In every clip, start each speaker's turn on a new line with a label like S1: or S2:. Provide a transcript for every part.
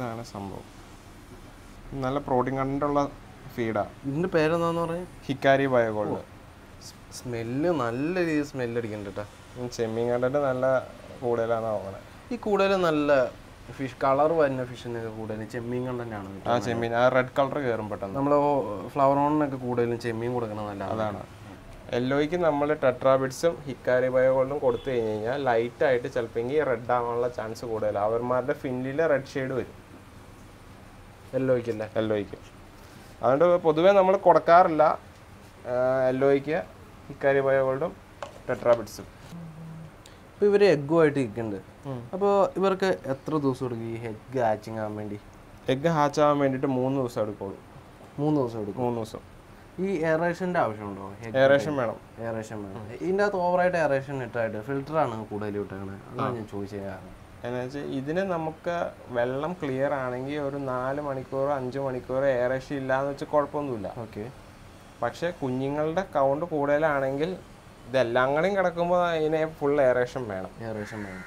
S1: ഇതാണ് സംഭവം നല്ല പ്രോട്ടീൻ കണ്ടുള്ള ഫീഡാ
S2: ഇതിന്റെ പേരെന്താന്ന് പറയാ
S1: ഹിക്കാരി ബയോഗോൾഡ്
S2: സ്മെല്ല് നല്ല രീതിയിൽ സ്മെല്ല് അടിക്കുന്നുണ്ട് കേട്ടോ
S1: ചെമ്മീൻ കണ്ടിട്ട് നല്ല കൂടുതലാണ് തോന്നണത്
S2: ഈ കൂടുതൽ നല്ല ഫിഷ് കളർ വരുന്ന ഫിഷിനൊക്കെ കൂടുതൽ ചെമ്മീൻ കണ്ടന്റാണ്
S1: ആ ചെമ്മീൻ ആ റെഡ് കളർ കയറും പെട്ടെന്ന്
S2: നമ്മൾ ഫ്ലവർ ഓണിനൊക്കെ കൂടുതലും ചെമ്മീൻ കൊടുക്കണം നല്ല
S1: അതാണ് യെല്ലോയ്ക്ക് നമ്മൾ ടെട്രാബിറ്റ്സും ഹിക്കാരി ബയോഗോൾഡും കൊടുത്തു കഴിഞ്ഞ് കഴിഞ്ഞാൽ ലൈറ്റ് ആയിട്ട് ചിലപ്പോൾ റെഡ് ആവാനുള്ള ചാൻസ് കൂടുതലാണ് അവന്മാരുടെ ഫിന്നിൽ റെഡ് ഷെയ്ഡ് വരും
S2: യെല്ലോയ്ക്കല്ലേ
S1: യെല്ലോയ്ക്ക് അതുകൊണ്ട് പൊതുവേ നമ്മൾ കൊടുക്കാറില്ല യെല്ലോയ്ക്ക് ഹിക്കാരി ബയോഗോൾഡും ടെട്രാബിറ്റ്സും
S2: അപ്പോൾ ഇവർ എഗ്ഗുമായിട്ട് ഇരിക്കുന്നുണ്ട് അപ്പോൾ ഇവർക്ക് എത്ര ദിവസം എടുക്കും ഈ എഗ് ഹാച്ചിങ് ആകാൻ വേണ്ടി
S1: എഗ്ഗ് ഹാച്ച് ആവാൻ വേണ്ടിയിട്ട് മൂന്ന് ദിവസം എടുക്കുള്ളൂ
S2: മൂന്ന് ദിവസം എടുക്കും
S1: മൂന്ന് ദിവസം
S2: ഈ എയറേഷൻ്റെ ആവശ്യമുണ്ടോ
S1: എയറേഷൻ വേണം
S2: എയറേഷൻ വേണം ഇതിൻ്റെ അകത്ത് ഓവറായിട്ട് എയറേഷൻ ഇട്ടായിട്ട് ഫിൽറ്ററാണ് കൂടുതൽ ഇട്ടേക്കണത് അതാണ് ഞാൻ ചോദിച്ചത് കാരണം
S1: എന്ന് വെച്ചാൽ ഇതിന് നമുക്ക് വെള്ളം ക്ലിയർ ആണെങ്കിൽ ഒരു നാല് മണിക്കൂറോ അഞ്ച് മണിക്കൂറോ എയറേഷൻ ഇല്ലാന്ന് വെച്ചാൽ കുഴപ്പമൊന്നുമില്ല
S2: ഓക്കെ
S1: പക്ഷെ കുഞ്ഞുങ്ങളുടെ കൗണ്ട് കൂടുതലാണെങ്കിൽ ഇതെല്ലാം കൂടെയും കിടക്കുമ്പോൾ അതിനെ ഫുൾ എയറേഷൻ വേണം
S2: എയറേഷൻ വേണം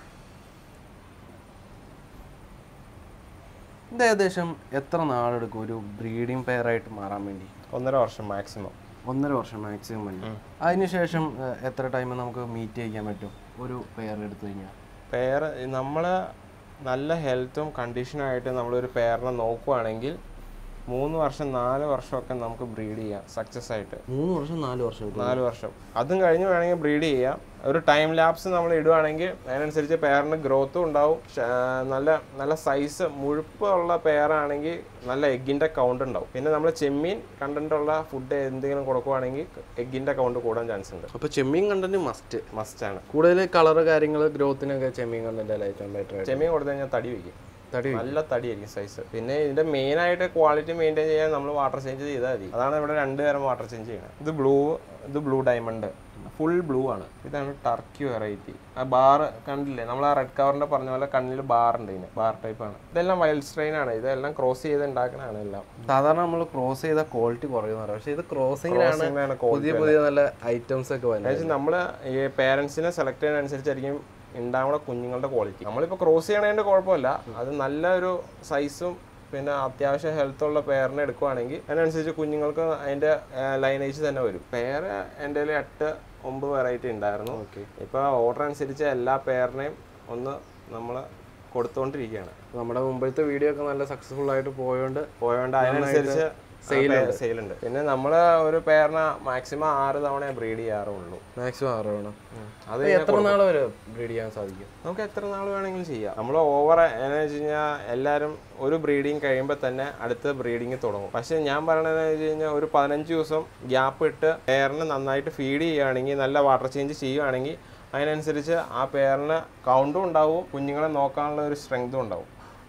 S2: ഇത് ഏകദേശം എത്ര നാളെടുക്കും ഒരു ബ്രീഡിംഗ് പെയറായിട്ട് മാറാൻ വേണ്ടി
S1: ഒന്നര വർഷം മാക്സിമം
S2: ഒന്നര വർഷം മാക്സിമം മതി അതിനുശേഷം ഏഹ്, എത്ര ടൈം നമുക്ക് മീറ്റ് ചെയ്യാൻ പറ്റും ഒരു പെയർ എടുത്തു കഴിഞ്ഞാൽ
S1: പെയർ നമ്മൾ നല്ല ഹെൽത്തും കണ്ടീഷനായിട്ട് നമ്മളൊരു പെയറിനെ നോക്കുവാണെങ്കിൽ മൂന്ന് വർഷം നാല് വർഷമൊക്കെ നമുക്ക് ബ്രീഡ് ചെയ്യാം സക്സസ് ആയിട്ട്
S2: മൂന്ന് വർഷം നാല് വർഷം എടുക്കും
S1: നാല് വർഷം അതും കഴിഞ്ഞ് വേണമെങ്കിൽ ബ്രീഡ് ചെയ്യാം ഒരു ടൈം ലാപ്സ് നമ്മൾ ഇടുവാണെങ്കിൽ അതിനനുസരിച്ച് പെയറിന് ഗ്രോത്തും ഉണ്ടാവും ഷ- ആ, നല്ല നല്ല സൈസ് മുഴുപ്പുള്ള പെയറാണെങ്കിൽ നല്ല എഗ്ഗിൻ്റെ കൗണ്ട് ഉണ്ടാവും പിന്നെ നമ്മൾ ചെമ്മീൻ കണ്ടന്റ് ഉള്ള ഫുഡ് എന്തെങ്കിലും കൊടുക്കുവാണെങ്കിൽ എഗ്ഗിൻ്റെ കൗണ്ട് കൂടാൻ ചാൻസ് ഉണ്ട്
S2: അപ്പോൾ ചെമ്മീൻ കണ്ടന്റ് മസ്റ്റ്
S1: മസ്റ്റാണ്
S2: കൂടുതൽ കളർ കാര്യങ്ങൾ ഗ്രോത്തിനൊക്കെ ചെമ്മീൻ കണ്ടന്റ് അല്ല ഏറ്റവും ബെറ്റർ ആയിട്ട്
S1: ചെമ്മീൻ കൊടുത്തു കഴിഞ്ഞാൽ തടി വയ്ക്കും
S2: തടി
S1: നല്ല തടിയായിരിക്കും സൈസ് പിന്നെ ഇതിന്റെ മെയിൻ ആയിട്ട് ക്വാളിറ്റി മെയിൻറ്റെയിൻ ചെയ്യാൻ നമ്മൾ വാട്ടർ ചേഞ്ച് ചെയ്താൽ മതി അതാണ് ഇവിടെ രണ്ട് തരം വാട്ടർ ചേഞ്ച് ചെയ്യണം ഇത് ബ്ലൂ ഇത് ബ്ലൂ ഡയമണ്ട് ഫുൾ ബ്ലൂ ആണ് ഇതാണ് ടർക്കി വെറൈറ്റി ആ ബാർ കണ്ടില്ലേ നമ്മൾ ആ റെഡ് കവറിന്റെ പറഞ്ഞ പോലെ കണ്ണിൽ ബാർ ഉണ്ട് ഇതിന് ബാർ ടൈപ്പ് ആണ് ഇതെല്ലാം വൈൽഡ് സ്ട്രെയിൻ ആണ് ഇതെല്ലാം ക്രോസ് ചെയ്ത് ഉണ്ടാക്കണതാണ് എല്ലാം
S2: സാധാരണ നമ്മൾ ക്രോസ് ചെയ്ത ക്വാളിറ്റി കുറയുന്ന പറയാം പക്ഷേ ഇത് ക്രോസിങ്ങിലാണ്
S1: Crossing ആണ്
S2: പുതിയ പുതിയ നല്ല ഐറ്റംസ് ഒക്കെ വരുന്നത്
S1: നമ്മൾ ഈ പേരൻസിനെ സെലക്ട് ചെയ്യുന്ന അനുസരിച്ചായിരിക്കും ഉണ്ടാവുന്ന കുഞ്ഞുങ്ങളുടെ ക്വാളിറ്റി നമ്മളിപ്പോൾ ക്രോസ് ചെയ്യണതിൻ്റെ കുഴപ്പമില്ല അത് നല്ലൊരു സൈസും പിന്നെ അത്യാവശ്യം ഹെൽത്ത് ഉള്ള പെയറിനെ എടുക്കുവാണെങ്കിൽ അതിനനുസരിച്ച് കുഞ്ഞുങ്ങൾക്ക് അതിൻ്റെ ലൈനേജ് തന്നെ വരും പെയർ എൻ്റെ കയ്യിൽ എട്ട് ഒമ്പത് വെറൈറ്റി ഉണ്ടായിരുന്നു
S2: ഓക്കെ
S1: ഇപ്പോൾ ഓർഡർ അനുസരിച്ച് എല്ലാ പെയറിനെയും ഒന്ന് നമ്മൾ കൊടുത്തുകൊണ്ടിരിക്കുകയാണ്
S2: നമ്മുടെ മുമ്പത്തെ വീഡിയോ ഒക്കെ നല്ല സക്സസ്ഫുൾ ആയിട്ട് പോയോണ്ട്
S1: പോയോണ്ട് അതിനനുസരിച്ച് സെയിൽ ഉണ്ട് പിന്നെ നമ്മൾ ഒരു പെയറിനെ മാക്സിമം ആറ് തവണ ബ്രീഡ് ചെയ്യാറുള്ളൂ
S2: മാക്സിമം ആറ് വേണം
S1: അത്
S2: എത്ര നാൾ വരെ ബ്രീഡ് ചെയ്യാൻ സാധിക്കും
S1: നമുക്ക് എത്ര നാൾ വേണമെങ്കിലും ചെയ്യാം നമ്മൾ ഓവർ എന്നാ വെച്ച് കഴിഞ്ഞാൽ എല്ലാവരും ഒരു ബ്രീഡിങ് കഴിയുമ്പോൾ തന്നെ അടുത്ത ബ്രീഡിങ് തുടങ്ങും പക്ഷേ ഞാൻ പറയണതെന്ന് വെച്ച് കഴിഞ്ഞാൽ ഒരു പതിനഞ്ച് ദിവസം ഗ്യാപ്പ് ഇട്ട് പെയറിന് നന്നായിട്ട് ഫീഡ് ചെയ്യുകയാണെങ്കിൽ നല്ല വാട്ടർ ചേഞ്ച് ചെയ്യുകയാണെങ്കിൽ അതിനനുസരിച്ച് ആ പെയറിന് കൗണ്ടും ഉണ്ടാവും കുഞ്ഞുങ്ങളെ നോക്കാനുള്ള ഒരു സ്ട്രെങ്തും ഉണ്ടാവും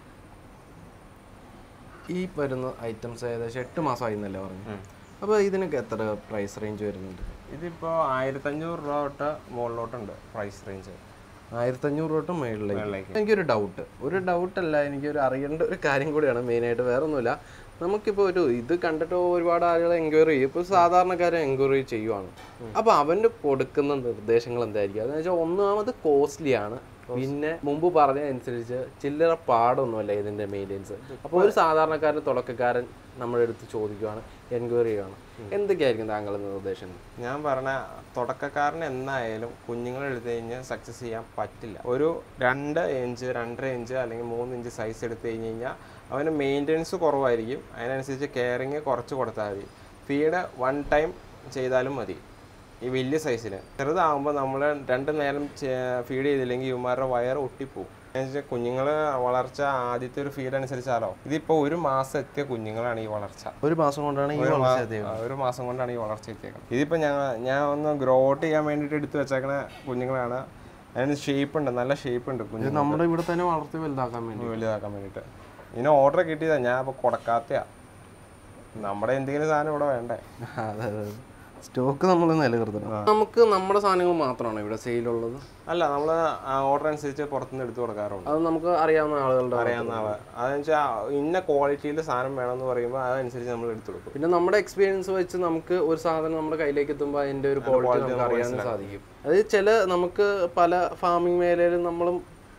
S2: ഈ വരുന്ന ഐറ്റംസ് ഏകദേശം എട്ട് മാസമായി എന്നല്ലേ പറഞ്ഞു അപ്പോൾ ഇതിനൊക്കെ എത്ര പ്രൈസ് റേഞ്ച് വരുന്നുണ്ട്
S1: ഇതിപ്പോൾ ആയിരത്തഞ്ഞൂറ് രൂപ തൊട്ട് മുകളിലോട്ടുണ്ട് പ്രൈസ് റേഞ്ച്
S2: ആയിരത്തഞ്ഞൂറ് തൊട്ട് മേളിലേക്ക്
S1: മുകളിലേക്ക്
S2: എനിക്കൊരു ഡൗട്ട് ഒരു ഡൗട്ടല്ല എനിക്കൊരു അറിയേണ്ട ഒരു കാര്യം കൂടിയാണ് മെയിനായിട്ട് വേറെ ഒന്നുമില്ല നമുക്കിപ്പോൾ ഒരു ഇത് കണ്ടിട്ട് ഒരുപാട് ആളുകൾ എൻക്വയറി ചെയ്യും ഇപ്പോൾ സാധാരണക്കാരെ എൻക്വയറി ചെയ്യുവാണ് അപ്പോൾ അവന് കൊടുക്കുന്ന നിർദ്ദേശങ്ങൾ എന്തായിരിക്കും അതെന്ന് വെച്ചാൽ ഒന്നാമത് കോസ്റ്റ്ലി ആണ് പിന്നെ മുമ്പ് പറഞ്ഞ അനുസരിച്ച് ചില്ലറ പാടൊന്നുമല്ല ഇതിന്റെ മെയിൻ്റെനൻസ് അപ്പോൾ ഒരു സാധാരണക്കാരൻ തുടക്കക്കാരൻ നമ്മുടെ അടുത്ത് ചോദിക്കുവാണ് എൻക്വയറി ചെയ്യുവാണ് എന്തൊക്കെയായിരിക്കും താങ്കളുടെ നിർദ്ദേശങ്ങൾ
S1: ഞാൻ പറഞ്ഞ തുടക്കക്കാരന് എന്നായാലും കുഞ്ഞുങ്ങളെ എടുത്തു കഴിഞ്ഞാൽ സക്സസ് ചെയ്യാൻ പറ്റില്ല ഒരു രണ്ട് ഇഞ്ച് രണ്ടര ഇഞ്ച് അല്ലെങ്കിൽ മൂന്ന് ഇഞ്ച് സൈസ് എടുത്തു കഴിഞ്ഞ് കഴിഞ്ഞാൽ അവന് മെയിൻ്റെനൻസ് കുറവായിരിക്കും അതിനനുസരിച്ച് കെയറിങ് കുറച്ച് കൊടുത്താൽ മതി ഫീഡ് വൺ ടൈം ചെയ്താലും മതി ഈ വലിയ സൈസിന് ചെറുതാകുമ്പോൾ നമ്മൾ രണ്ട് നേരം ഫീഡ് ചെയ്തില്ലെങ്കിൽ ഇവന്മാരുടെ വയർ ഒട്ടിപ്പോവും എന്നുവെച്ചാൽ കുഞ്ഞുങ്ങൾ വളർച്ച ആദ്യത്തെ ഒരു ഫീഡ് അനുസരിച്ചാലോ ഇതിപ്പോൾ ഒരു മാസം എത്തിയ കുഞ്ഞുങ്ങളാണ് ഈ വളർച്ച
S2: ഒരു മാസം കൊണ്ടാണ് ഈ വളർച്ച എത്തിയത്.
S1: ആ, ഒരു മാസം കൊണ്ടാണ് ഈ വളർച്ച എത്തിയേക്കുന്നത് ഇതിപ്പോൾ ഞാൻ ഞാൻ ഒന്ന് ഗ്രോ ഔട്ട് ചെയ്യാൻ വേണ്ടിയിട്ട് എടുത്തു വെച്ചേക്കണ കുഞ്ഞുങ്ങളാണ് അതിന് ഷേപ്പ് ഉണ്ട് നല്ല ഷേപ്പ് ഉണ്ട്
S2: ഇത്
S1: കുഞ്ഞു
S2: നമ്മുടെ ഇവിടെ തന്നെ വളർത്തി വലുതാക്കാൻ വേണ്ടി
S1: വലുതാക്കാൻ വേണ്ടിയിട്ട് ഇതിന് ഓർഡർ കിട്ടിയതാ ഞാൻ അപ്പോൾ കൊടുക്കാത്തയാ നമ്മുടെ എന്തെങ്കിലും സാധനം ഇവിടെ വേണ്ടേ
S2: അതെ അതെ സ്റ്റോക്ക് നമ്മൾ നിലനിർത്തണം നമുക്ക് നമ്മുടെ സാധനങ്ങൾ മാത്രമാണോ ഇവിടെ സെയിലുള്ളത്
S1: അല്ല നമ്മൾ ഓർഡർ അനുസരിച്ച് പുറത്തുനിന്ന് എടുത്തു കൊടുക്കാറുണ്ട്
S2: അത് നമുക്ക് അറിയാവുന്ന ആളുകളുടെ
S1: അറിയാവുന്ന ആള് അതെന്ന് വെച്ചാൽ ഇന്ന ക്വാളിറ്റിയിൽ സാധനം വേണമെന്ന് പറയുമ്പോൾ അതനുസരിച്ച് നമ്മൾ എടുത്തു കൊടുക്കും
S2: പിന്നെ നമ്മുടെ എക്സ്പീരിയൻസ് വെച്ച് നമുക്ക് ഒരു സാധനം നമ്മുടെ കയ്യിലേക്ക് എത്തുമ്പോൾ അതിന്റെ ഒരു ക്വാളിറ്റി നമുക്ക് അറിയാനും സാധിക്കും അത് ചില നമുക്ക് പല ഫാമിംഗ് മേഖലയിലും നമ്മളും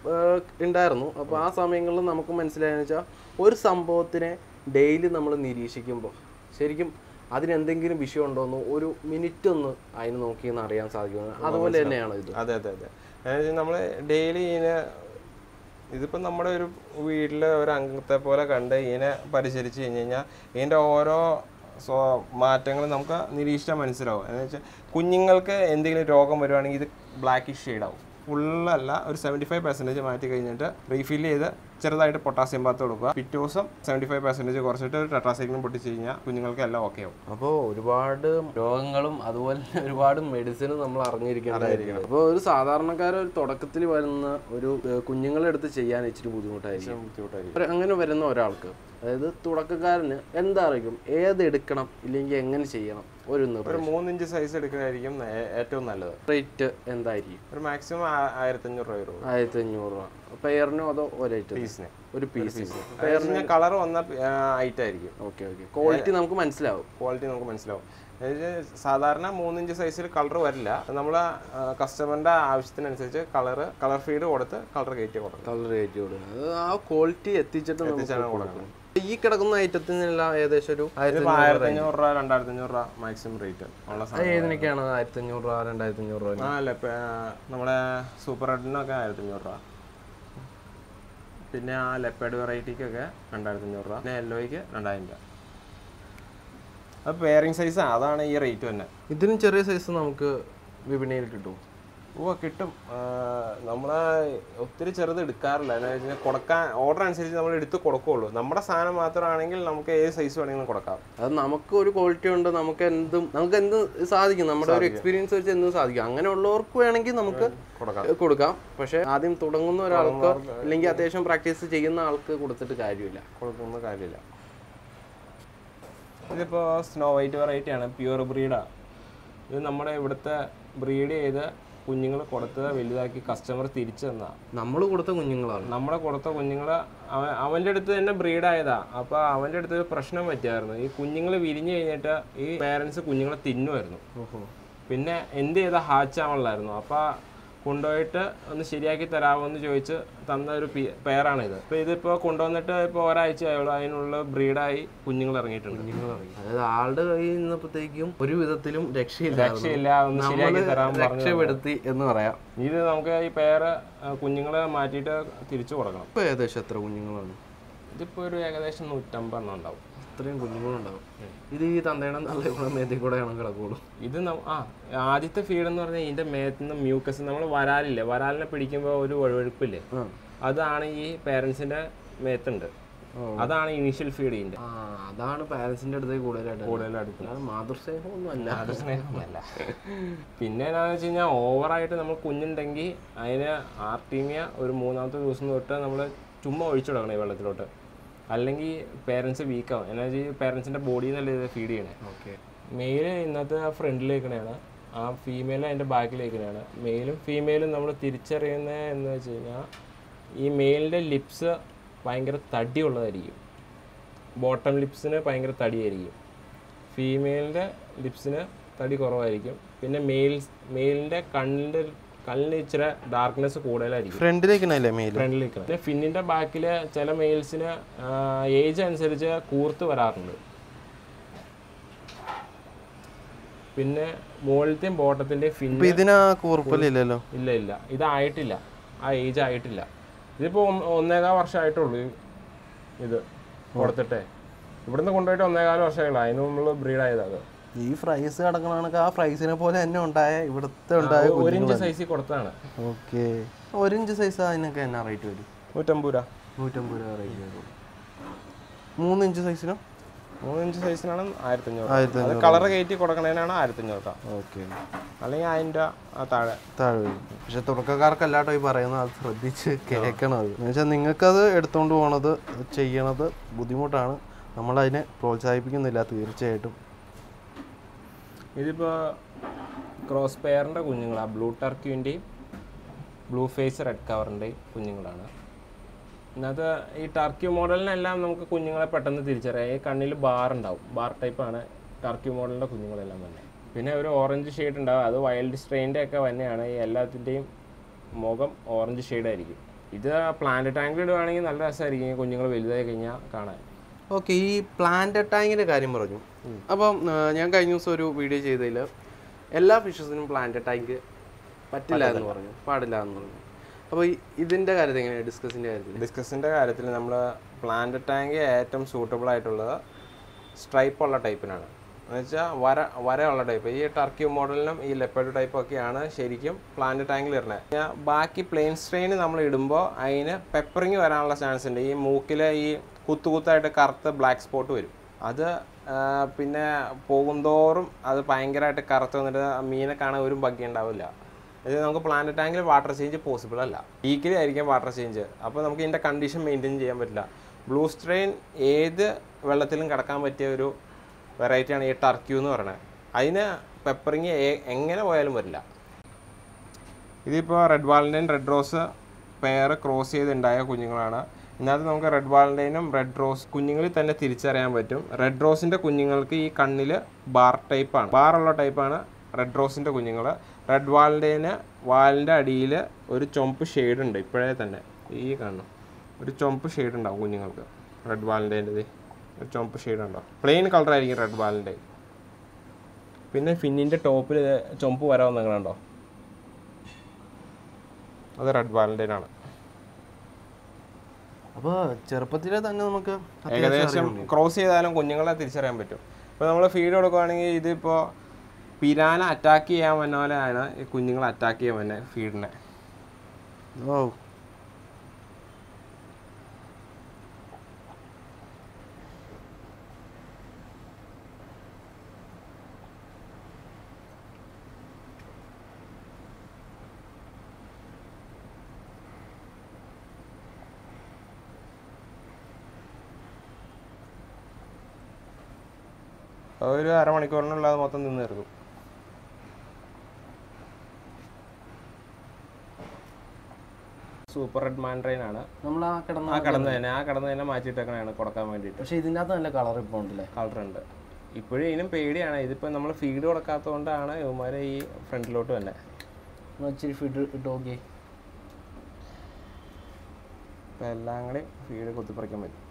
S2: ഉണ്ടായിരുന്നു അപ്പോൾ ആ സമയങ്ങളിൽ നമുക്ക് മനസ്സിലായെന്ന് വെച്ചാൽ ഒരു സംഭവത്തിനെ ഡെയിലി നമ്മൾ നിരീക്ഷിക്കുമ്പോൾ ശരിക്കും അതിനെന്തെങ്കിലും വിഷയം ഉണ്ടോയെന്ന് ഒരു മിനിറ്റ് ഒന്ന് അതിന് നോക്കിയെന്ന് അറിയാൻ സാധിക്കുന്നത് അതുപോലെ തന്നെയാണ് ഇത്
S1: അതെ അതെ അതെ അതായത് നമ്മൾ ഡെയിലി ഇതിനെ ഇതിപ്പോൾ നമ്മുടെ ഒരു വീട്ടിലെ ഒരു അംഗത്തെ പോലെ കണ്ട് ഇതിനെ പരിചരിച്ച് കഴിഞ്ഞ് കഴിഞ്ഞാൽ ഇതിൻ്റെ ഓരോ സ്വ മാറ്റങ്ങൾ നമുക്ക് നിരീക്ഷിച്ചാൽ മനസ്സിലാവും എന്ന് വെച്ചാൽ കുഞ്ഞുങ്ങൾക്ക് എന്തെങ്കിലും രോഗം വരുവാണെങ്കിൽ ഇത് ബ്ലാക്കിഷ് ഷെയ്ഡാവും ഫുള്ളല്ല ഒരു സെവൻറ്റി ഫൈവ് പെർസെൻറ്റേജ് മാറ്റി കഴിഞ്ഞിട്ട് റീഫിൽ ചെയ്ത് ചെറുതായിട്ട് പൊട്ടാസ്യം ബാത്ത് കൊടുക്കുക പിറ്റേ ദിവസം സെവൻറ്റി ഫൈവ് പെർസെൻറ്റേജ് കുറച്ചിട്ട് ഒരു ടെട്രാസൈക്ലിൻ പൊട്ടിച്ച് കഴിഞ്ഞാൽ കുഞ്ഞുങ്ങൾക്ക് എല്ലാം ഓക്കെ ആവും
S2: അപ്പോൾ ഒരുപാട് രോഗങ്ങളും അതുപോലെ തന്നെ ഒരുപാട് മെഡിസിനും നമ്മൾ അറിഞ്ഞിരിക്കേണ്ടതായിരിക്കും അപ്പോൾ ഒരു സാധാരണക്കാരൻ ഒരു തുടക്കത്തിൽ വരുന്ന ഒരു ഏഹ്, കുഞ്ഞുങ്ങളെ അടുത്ത് ചെയ്യാൻ ഇച്ചിരി ബുദ്ധിമുട്ടായിരിക്കും
S1: ബുദ്ധിമുട്ടായിരിക്കും
S2: ഒരു- അങ്ങനെ വരുന്ന ഒരാൾക്ക് അതായത് തുടക്കക്കാരന് എന്തായിരിക്കും ഏത് എടുക്കണം ഇല്ലെങ്കിൽ എങ്ങനെ ചെയ്യണം ഒരു
S1: ഒരു മൂന്നിഞ്ച് സൈസ് എടുക്കുന്നതായിരിക്കും ഏ- ഏറ്റവും നല്ലത്
S2: റേറ്റ് എന്തായിരിക്കും
S1: ഒരു മാക്സിമം ആയിരത്തഞ്ഞൂറ് രൂപ വരും
S2: ആയിരത്തി അഞ്ഞൂറ് രൂപ പെയറിനോ അതോ ഒരേറ്റ്
S1: പീസിന്
S2: ഒരു പീസിന്
S1: പേരിന് കളർ വന്ന ഐറ്റ് ആയിരിക്കും
S2: ഓക്കെ ഓക്കെ ക്വാളിറ്റി നമുക്ക് മനസ്സിലാവും
S1: ക്വാളിറ്റി നമുക്ക് മനസ്സിലാവും അതായത് സാധാരണ മൂന്നിഞ്ച് സൈസിൽ കളർ വരില്ല നമ്മൾ കസ്റ്റമറിന്റെ ആവശ്യത്തിനനുസരിച്ച് കളർ കളർ ഫീഡ് കൊടുത്ത് കളർ കയറ്റി കൊടുക്കണം
S2: കളർ റേറ്റ് കൊടുക്കുന്നത് അത് ആ ക്വാളിറ്റി എത്തിച്ചിട്ട് നമുക്ക്
S1: എത്തിച്ചാണ് കൊടുക്കുന്നത്
S2: ഈ കിടക്കുന്ന ഐറ്റത്തിനെല്ലാം ഏകദേശം ഒരു ആയിരത്തി
S1: ഇതിപ്പോൾ ആയിരത്തി അഞ്ഞൂറ് രൂപ രണ്ടായിരത്തി അഞ്ഞൂറ് രൂപ മാക്സിമം റേറ്റ് ഉള്ള സാധനം
S2: ഏതിനൊക്കെയാണ് ആയിരത്തി അഞ്ഞൂറ് രൂപ രണ്ടായിരത്തി അഞ്ഞൂറ് രൂപ
S1: ആ അല്ല ഇപ്പം നമ്മുടെ സൂപ്പർ റെഡിനൊക്കെ ആയിരത്തി അഞ്ഞൂറ് രൂപ പിന്നെ ആ ലെപ്പേഡ് വെറൈറ്റിക്കൊക്കെ രണ്ടായിരത്തി അഞ്ഞൂറ് രൂപ പിന്നെ യെല്ലോയ്ക്ക് രണ്ടായിരം രൂപ അത് പെയറിങ് സൈസ് അതാണ് ഈ റേറ്റ് തന്നെ
S2: ഇതിനും ചെറിയ സൈസ് നമുക്ക് വിപണിയിൽ കിട്ടും
S1: ഓ കിട്ടും നമ്മൾ ഒത്തിരി ചെറുത് എടുക്കാറില്ല എന്താ വെച്ചാൽ കൊടുക്കാൻ ഓർഡർ അനുസരിച്ച് നമ്മൾ എടുത്ത് കൊടുക്കുകയുള്ളൂ നമ്മുടെ സാധനം മാത്രമാണെങ്കിൽ നമുക്ക് ഏത് സൈസ് വേണമെങ്കിലും കൊടുക്കാം
S2: അത് നമുക്ക് ഒരു ക്വാളിറ്റി ഉണ്ട് നമുക്ക് എന്തും നമുക്ക് എന്ത് സാധിക്കും നമ്മുടെ ഒരു എക്സ്പീരിയൻസ് വെച്ച് എന്തും സാധിക്കും അങ്ങനെയുള്ളവർക്ക് വേണമെങ്കിൽ നമുക്ക്
S1: കൊടുക്കാം
S2: കൊടുക്കാം പക്ഷെ ആദ്യം തുടങ്ങുന്ന ഒരാൾക്ക് അല്ലെങ്കിൽ അത്യാവശ്യം പ്രാക്ടീസ് ചെയ്യുന്ന ആൾക്ക് കൊടുത്തിട്ട് കാര്യമില്ല
S1: കൊടുക്കുന്ന കാര്യമില്ല ഇതിപ്പോൾ സ്നോ വൈറ്റ് വെറൈറ്റി ആണ് പ്യുവർ ബ്രീഡാണ് ഇത് നമ്മുടെ ഇവിടുത്തെ ബ്രീഡ് ചെയ്ത് കുഞ്ഞുങ്ങൾ കൊടുത്ത് വലുതാക്കി കസ്റ്റമർ തിരിച്ചു തന്നാ
S2: നമ്മൾ കൊടുത്ത കുഞ്ഞുങ്ങളാണ്
S1: നമ്മളെ കൊടുത്ത കുഞ്ഞുങ്ങൾ അവൻ അവൻ്റെ അടുത്ത് തന്നെ ബ്രീഡായതാ അപ്പോൾ അവൻ്റെ അടുത്ത് ഒരു പ്രശ്നം പറ്റിയായിരുന്നു ഈ കുഞ്ഞുങ്ങൾ വിരിഞ്ഞു കഴിഞ്ഞിട്ട് ഈ പേരൻസ് കുഞ്ഞുങ്ങളെ തിന്നുമായിരുന്നു
S2: ഓഹോ
S1: പിന്നെ എന്ത് ചെയ്താൽ ഹാച്ച് ആവണല്ലായിരുന്നു അപ്പോൾ കൊണ്ടുപോയിട്ട് ഒന്ന് ശരിയാക്കി തരാമോ എന്ന് ചോദിച്ച് തന്ന ഒരു പി- പെയറാണിത് അപ്പോൾ ഇതിപ്പോൾ കൊണ്ടുവന്നിട്ട് ഇപ്പോൾ ഒരാഴ്ച ആയുള്ളൂ അതിനുള്ള ബ്രീഡായി കുഞ്ഞുങ്ങൾ ഇറങ്ങിയിട്ടുണ്ട്
S2: അതായത് ആളുടെ കയ്യിൽ നിന്നപ്പോഴത്തേക്കും ഒരു വിധത്തിലും രക്ഷയില്ല
S1: രക്ഷയില്ല ഒന്ന് ശരിയാക്കി തരാൻ പറഞ്ഞു
S2: രക്ഷപ്പെടുത്തി എന്ന് പറയാം
S1: ഇത് നമുക്ക് ഈ പെയർ കുഞ്ഞുങ്ങളെ മാറ്റിയിട്ട് തിരിച്ചു കൊടുക്കണം
S2: ഇപ്പൊ ഏകദേശം എത്ര കുഞ്ഞുങ്ങളാണ്
S1: ഇതിപ്പോൾ ഒരു ഏകദേശം നൂറ്റമ്പതെണ്ണം ഉണ്ടാവും
S2: ഇത്രയും കുഞ്ഞുങ്ങളുണ്ടാവും ഇത് ഈ തന്തയുടെ നല്ല കൂടെ മേത്തിൽ കൂടെയാണ് കിടക്കുള്ളൂ
S1: ഇത് ന- ആ ആദ്യത്തെ ഫീഡ് എന്ന് പറഞ്ഞാൽ ഇതിന്റെ മേത്ത് നിന്ന് മ്യൂക്കസ് നമ്മൾ വരാലില്ലേ വരാലിനെ പിടിക്കുമ്പോൾ ഒരു വഴുവഴുപ്പില്ലേ
S2: ആ.
S1: അതാണ് ഈ പേരൻസിന്റെ മേത്തുണ്ട് അതാണ് ഇനീഷ്യൽ ഫീഡ് ഇതിന്റെ
S2: ആ അതാണ് പാരന്റ്സിന്റെ അടുത്തേക്ക് കൂടുതലായിട്ട്
S1: കൂടുതൽ അടുക്കുന്നത്
S2: അല്ലാതെ മാതൃസ്നേഹം ഒന്നും അല്ല
S1: അത് സ്നേഹമല്ല പിന്നെ എന്താണെന്ന് വെച്ച് കഴിഞ്ഞാൽ ഓവറായിട്ട് നമ്മൾ കുഞ്ഞുണ്ടെങ്കിൽ അതിന് ആർട്ടീമിയ ഒരു മൂന്നാമത്തെ ദിവസം തൊട്ട് നമ്മൾ ചുമ്മാ ഒഴിച്ചു കൊടുക്കണം ഈ വെള്ളത്തിലോട്ട് അല്ലെങ്കിൽ പേരൻസ് വീക്കാവും എന്നാ വെച്ചാൽ പേരൻസിൻ്റെ ബോഡിയിൽ നിന്നല്ലേ ഇത് ഫീഡ് ചെയ്യണേ
S2: ഓക്കെ
S1: മെയില് ഇന്നത്തെ ഫ്രണ്ടിലേക്കണയാണ് ആ ഫീമെയിൽ അതിൻ്റെ ബാക്കിലേക്കണയാണ് മെയിലും ഫീമെയിലും നമ്മൾ തിരിച്ചറിയുന്നത് എന്ന് വെച്ച് കഴിഞ്ഞാൽ ഈ മെയിലിൻ്റെ ലിപ്സ് ഭയങ്കര തടിയുള്ളതായിരിക്കും ബോട്ടം ലിപ്സിന് ഭയങ്കര തടിയായിരിക്കും ഫീമെയിലിൻ്റെ ലിപ്സിന് തടി കുറവായിരിക്കും പിന്നെ മെയിൽസ് മെയിലിൻ്റെ കണ്ണിൻ്റെ കണ്ണിന് ഇച്ചിരി ഡാർക്ക്നെസ് കൂടുതലായിരിക്കും
S2: ഫ്രണ്ടിലേക്കാണല്ലേ മെയിൽ
S1: ഫ്രണ്ടിൽ നിൽക്കുന്നത് പിന്നെ ഫിന്നിൻ്റെ ബാക്കിൽ ചില മെയിൽസിന് ഏജ് അനുസരിച്ച് കൂർത്ത് വരാറുണ്ട് പിന്നെ മുകളിലത്തെയും ബോട്ടത്തിൻ്റെയും ഫിന്ന്
S2: ഇതിനാ കൂർപ്പലില്ലല്ലോ
S1: ഇല്ല ഇല്ല ഇതായിട്ടില്ല ആ ഏജ് ആയിട്ടില്ല ഇതിപ്പോൾ ഒന്നേകാൽ വർഷമായിട്ടുള്ളൂ ഈ ഇത് കൊടുത്തിട്ടേ ഇവിടുന്ന് കൊണ്ടുപോയിട്ട് ഒന്നേകാൽ വർഷമായുള്ളൂ അതിന് നമ്മൾ ബ്രീഡായത് അത്
S2: ഈ ഫ്രൈസ് കിടക്കണ ആ ഫ്രൈസിനെ പോലെ തന്നെ ഉണ്ടായ ഇവിടുത്തെ ഉണ്ടായ
S1: ഒരു ഇഞ്ച് സൈസിൽ കൊടുത്തതാണ്
S2: ഓക്കെ ഒരു ഇഞ്ച് സൈസ് അതിനൊക്കെ എന്നാ റേറ്റ് വരും
S1: നൂറ്റമ്പത് രൂപ
S2: നൂറ്റമ്പത് രൂപ റേറ്റ് വരും മൂന്ന് ഇഞ്ച് സൈസിനും
S1: മൂന്ന് ഇഞ്ച് സൈസിനാണ് ആയിരത്തഞ്ഞൂറ്
S2: ആയിരത്തി
S1: അത് കളർ കയറ്റി കൊടുക്കണതിനാണ് ആയിരത്തഞ്ഞൂറ് രൂപ
S2: ഓക്കെ
S1: അല്ലെങ്കിൽ ആയിരം രൂപ ആ താഴെ
S2: താഴെ വരും പക്ഷെ തുടക്കക്കാർക്കല്ലാട്ടോ ഈ പറയുന്നത് അത് ശ്രദ്ധിച്ച് കേൾക്കണം അത് എന്ന് വെച്ചാൽ നിങ്ങൾക്കത് എടുത്തുകൊണ്ട് പോണത് ചെയ്യണത് ബുദ്ധിമുട്ടാണ് നമ്മളതിനെ പ്രോത്സാഹിപ്പിക്കുന്നില്ല തീർച്ചയായിട്ടും
S1: ഇതിപ്പോൾ ക്രോസ് പെയറിൻ്റെ കുഞ്ഞുങ്ങളാണ് ബ്ലൂ ടർക്യൂൻ്റെയും ബ്ലൂ ഫേസ് റെഡ് കവറിൻ്റെയും കുഞ്ഞുങ്ങളാണ് ഇതിനകത്ത് ഈ ടർക്യൂ മോഡലിനെല്ലാം നമുക്ക് കുഞ്ഞുങ്ങളെ പെട്ടെന്ന് തിരിച്ചറിയാം ഈ കണ്ണിൽ ബാർ ഉണ്ടാവും ബാർ ടൈപ്പാണ് ടർക്യൂ മോഡലിൻ്റെ കുഞ്ഞുങ്ങളെല്ലാം തന്നെ പിന്നെ ഒരു ഓറഞ്ച് ഷെയ്ഡ് ഉണ്ടാവും അത് വൈൽഡ് സ്ട്രെയിൻ്റെ ഒക്കെ തന്നെയാണ് ഈ എല്ലാത്തിൻ്റെയും മുഖം ഓറഞ്ച് ഷെയ്ഡായിരിക്കും ഇത് പ്ലാന്റ് ടാങ്കിൽ ഇടുവാണെങ്കിൽ നല്ല രസമായിരിക്കും കുഞ്ഞുങ്ങൾ വലുതായി കഴിഞ്ഞാൽ കാണാൻ
S2: ഓക്കെ ഈ പ്ലാന്റ് ടാങ്കിന്റെ കാര്യം പറഞ്ഞു അപ്പം ആ, ഞാൻ കഴിഞ്ഞ ദിവസം ഒരു വീഡിയോ ചെയ്തതിൽ എല്ലാ ഫിഷസിനും പ്ലാന്റ് ടാങ്ക് പറ്റില്ല എന്ന് പറഞ്ഞു പാടില്ല എന്ന് പറഞ്ഞു അപ്പോൾ ഇതിന്റെ കാര്യത്തിൽ എങ്ങനെയാണ് ഡിസ്കസിന്റെ കാര്യത്തിൽ
S1: ഡിസ്കസിൻ്റെ കാര്യത്തിൽ നമ്മൾ പ്ലാന്റ് ടാങ്ക് ഏറ്റവും സൂട്ടബിൾ ആയിട്ടുള്ളത് സ്ട്രൈപ്പ് ഉള്ള ടൈപ്പിനാണ് എന്ന് വെച്ചാൽ വര വരയുള്ള ടൈപ്പ് ഈ ടർക്കി മോഡലിനും ഈ ലെപ്പേഡ് ടൈപ്പും ഒക്കെയാണ് ശരിക്കും പ്ലാന്റ് ടാങ്കിൽ ഇടുന്നത് ഞാൻ ബാക്കി പ്ലെയിൻ സ്ട്രെയിൻ നമ്മൾ ഇടുമ്പോൾ അതിന് പെപ്പറിങ് വരാനുള്ള ചാൻസ് ഉണ്ട് ഈ മൂക്കിൽ ഈ കുത്തു കുത്തായിട്ട് കറുത്ത ബ്ലാക്ക് സ്പോട്ട് വരും അത് ആ, പിന്നെ പോകുന്തോറും അത് ഭയങ്കരമായിട്ട് കറുത്ത് വന്നിട്ട് മീനെ കാണാൻ ഒരു ഭംഗി ഉണ്ടാവില്ല ഇത് നമുക്ക് പ്ലാന്റ് ടാങ്കിൽ വാട്ടർ ചേഞ്ച് പോസിബിൾ അല്ല വീക്കിലി ആയിരിക്കും വാട്ടർ ചേഞ്ച് അപ്പോൾ നമുക്ക് ഇതിൻ്റെ കണ്ടീഷൻ മെയിൻറ്റെയിൻ ചെയ്യാൻ പറ്റില്ല ബ്ലൂ സ്ട്രെയിൻ ഏത് വെള്ളത്തിലും കിടക്കാൻ പറ്റിയ ഒരു വെറൈറ്റിയാണ് ഈ ടർക്യൂ എന്ന് പറയുന്നത് അതിന് പെപ്പറിങ് എങ്ങനെ പോയാലും വരില്ല ഇതിപ്പോൾ red valentine red rose pair cross ചെയ്തുണ്ടായ കുഞ്ഞുങ്ങളാണ് ഇതിനകത്ത് നമുക്ക് റെഡ് വാലൻറ്റൈനും റെഡ് റോസ് കുഞ്ഞുങ്ങളിൽ തന്നെ തിരിച്ചറിയാൻ പറ്റും റെഡ് റോസിൻ്റെ കുഞ്ഞുങ്ങൾക്ക് ഈ കണ്ണിൽ ബാർ ടൈപ്പാണ് ബാറുള്ള ടൈപ്പാണ് റെഡ് റോസിൻ്റെ കുഞ്ഞുങ്ങൾ റെഡ് വാലൻറ്റൈന് വാലിൻ്റെ അടിയിൽ ഒരു ചുമപ്പ് ഷെയ്ഡ് ഉണ്ട് ഇപ്പോഴേ തന്നെ ഈ കാണും ഒരു ചുമപ്പ് ഷെയ്ഡ് ഉണ്ടാവും കുഞ്ഞുങ്ങൾക്ക് റെഡ് വാലൻറ്റൈൻ്റെ ഒരു ചുമപ്പ് ഷെയ്ഡ് ഉണ്ടാവും പ്ലെയിൻ കളറായിരിക്കും റെഡ് വാലൻറ്റൈൻ പിന്നെ ഫിന്നിൻ്റെ ടോപ്പിൽ ചുമപ്പ് വരാൻ നിങ്ങളുണ്ടോ അത് റെഡ് വാലൻറ്റൈൻ ആണ്
S2: അപ്പോൾ ചെറുപ്പത്തിലെ തന്നെ നമുക്ക്
S1: ഏകദേശം ക്രോസ് ചെയ്താലും കുഞ്ഞുങ്ങളെ തിരിച്ചറിയാൻ പറ്റും ഇപ്പോൾ നമ്മൾ ഫീഡ് കൊടുക്കുകയാണെങ്കിൽ ഇതിപ്പോൾ പിരാന അറ്റാക്ക് ചെയ്യാൻ വന്ന പോലെയാണ് ഈ കുഞ്ഞുങ്ങളെ അറ്റാക്ക് ചെയ്യാൻ വന്നെ ഫീഡിനെ
S2: ഓ
S1: ഒരു അരമണിക്കൂറിനുള്ളിൽ അത് മൊത്തം നിന്ന് തീർക്കും സൂപ്പർ റെഡ് മാൻഡ്രൈൻ ആണ്
S2: നമ്മൾ ആ കിടന്ന
S1: ആ കടന്ന് തന്നെ ആ കടന്ന് തന്നെ മാറ്റിയിട്ടേക്കണയാണ് കൊടുക്കാൻ വേണ്ടിയിട്ട്
S2: പക്ഷെ ഇതിൻ്റെ അകത്ത് നല്ല കളർ ഇപ്പോൾ ഉണ്ടല്ലേ
S1: കളർ ഉണ്ട് ഇപ്പോഴും ഇതിനും പേടിയാണ് ഇതിപ്പോൾ നമ്മൾ ഫീഡ് കൊടുക്കാത്തതുകൊണ്ടാണ് ഇവന്മാരെ ഈ ഫ്രണ്ടിലോട്ട് തന്നെ
S2: ഒന്ന് ഇച്ചിരി ഫിഡ് ഇട്ട് നോക്കി
S1: ഇപ്പം എല്ലാം കൂടി ഫീഡ് കുത്തിപ്പറിക്കാൻ പറ്റും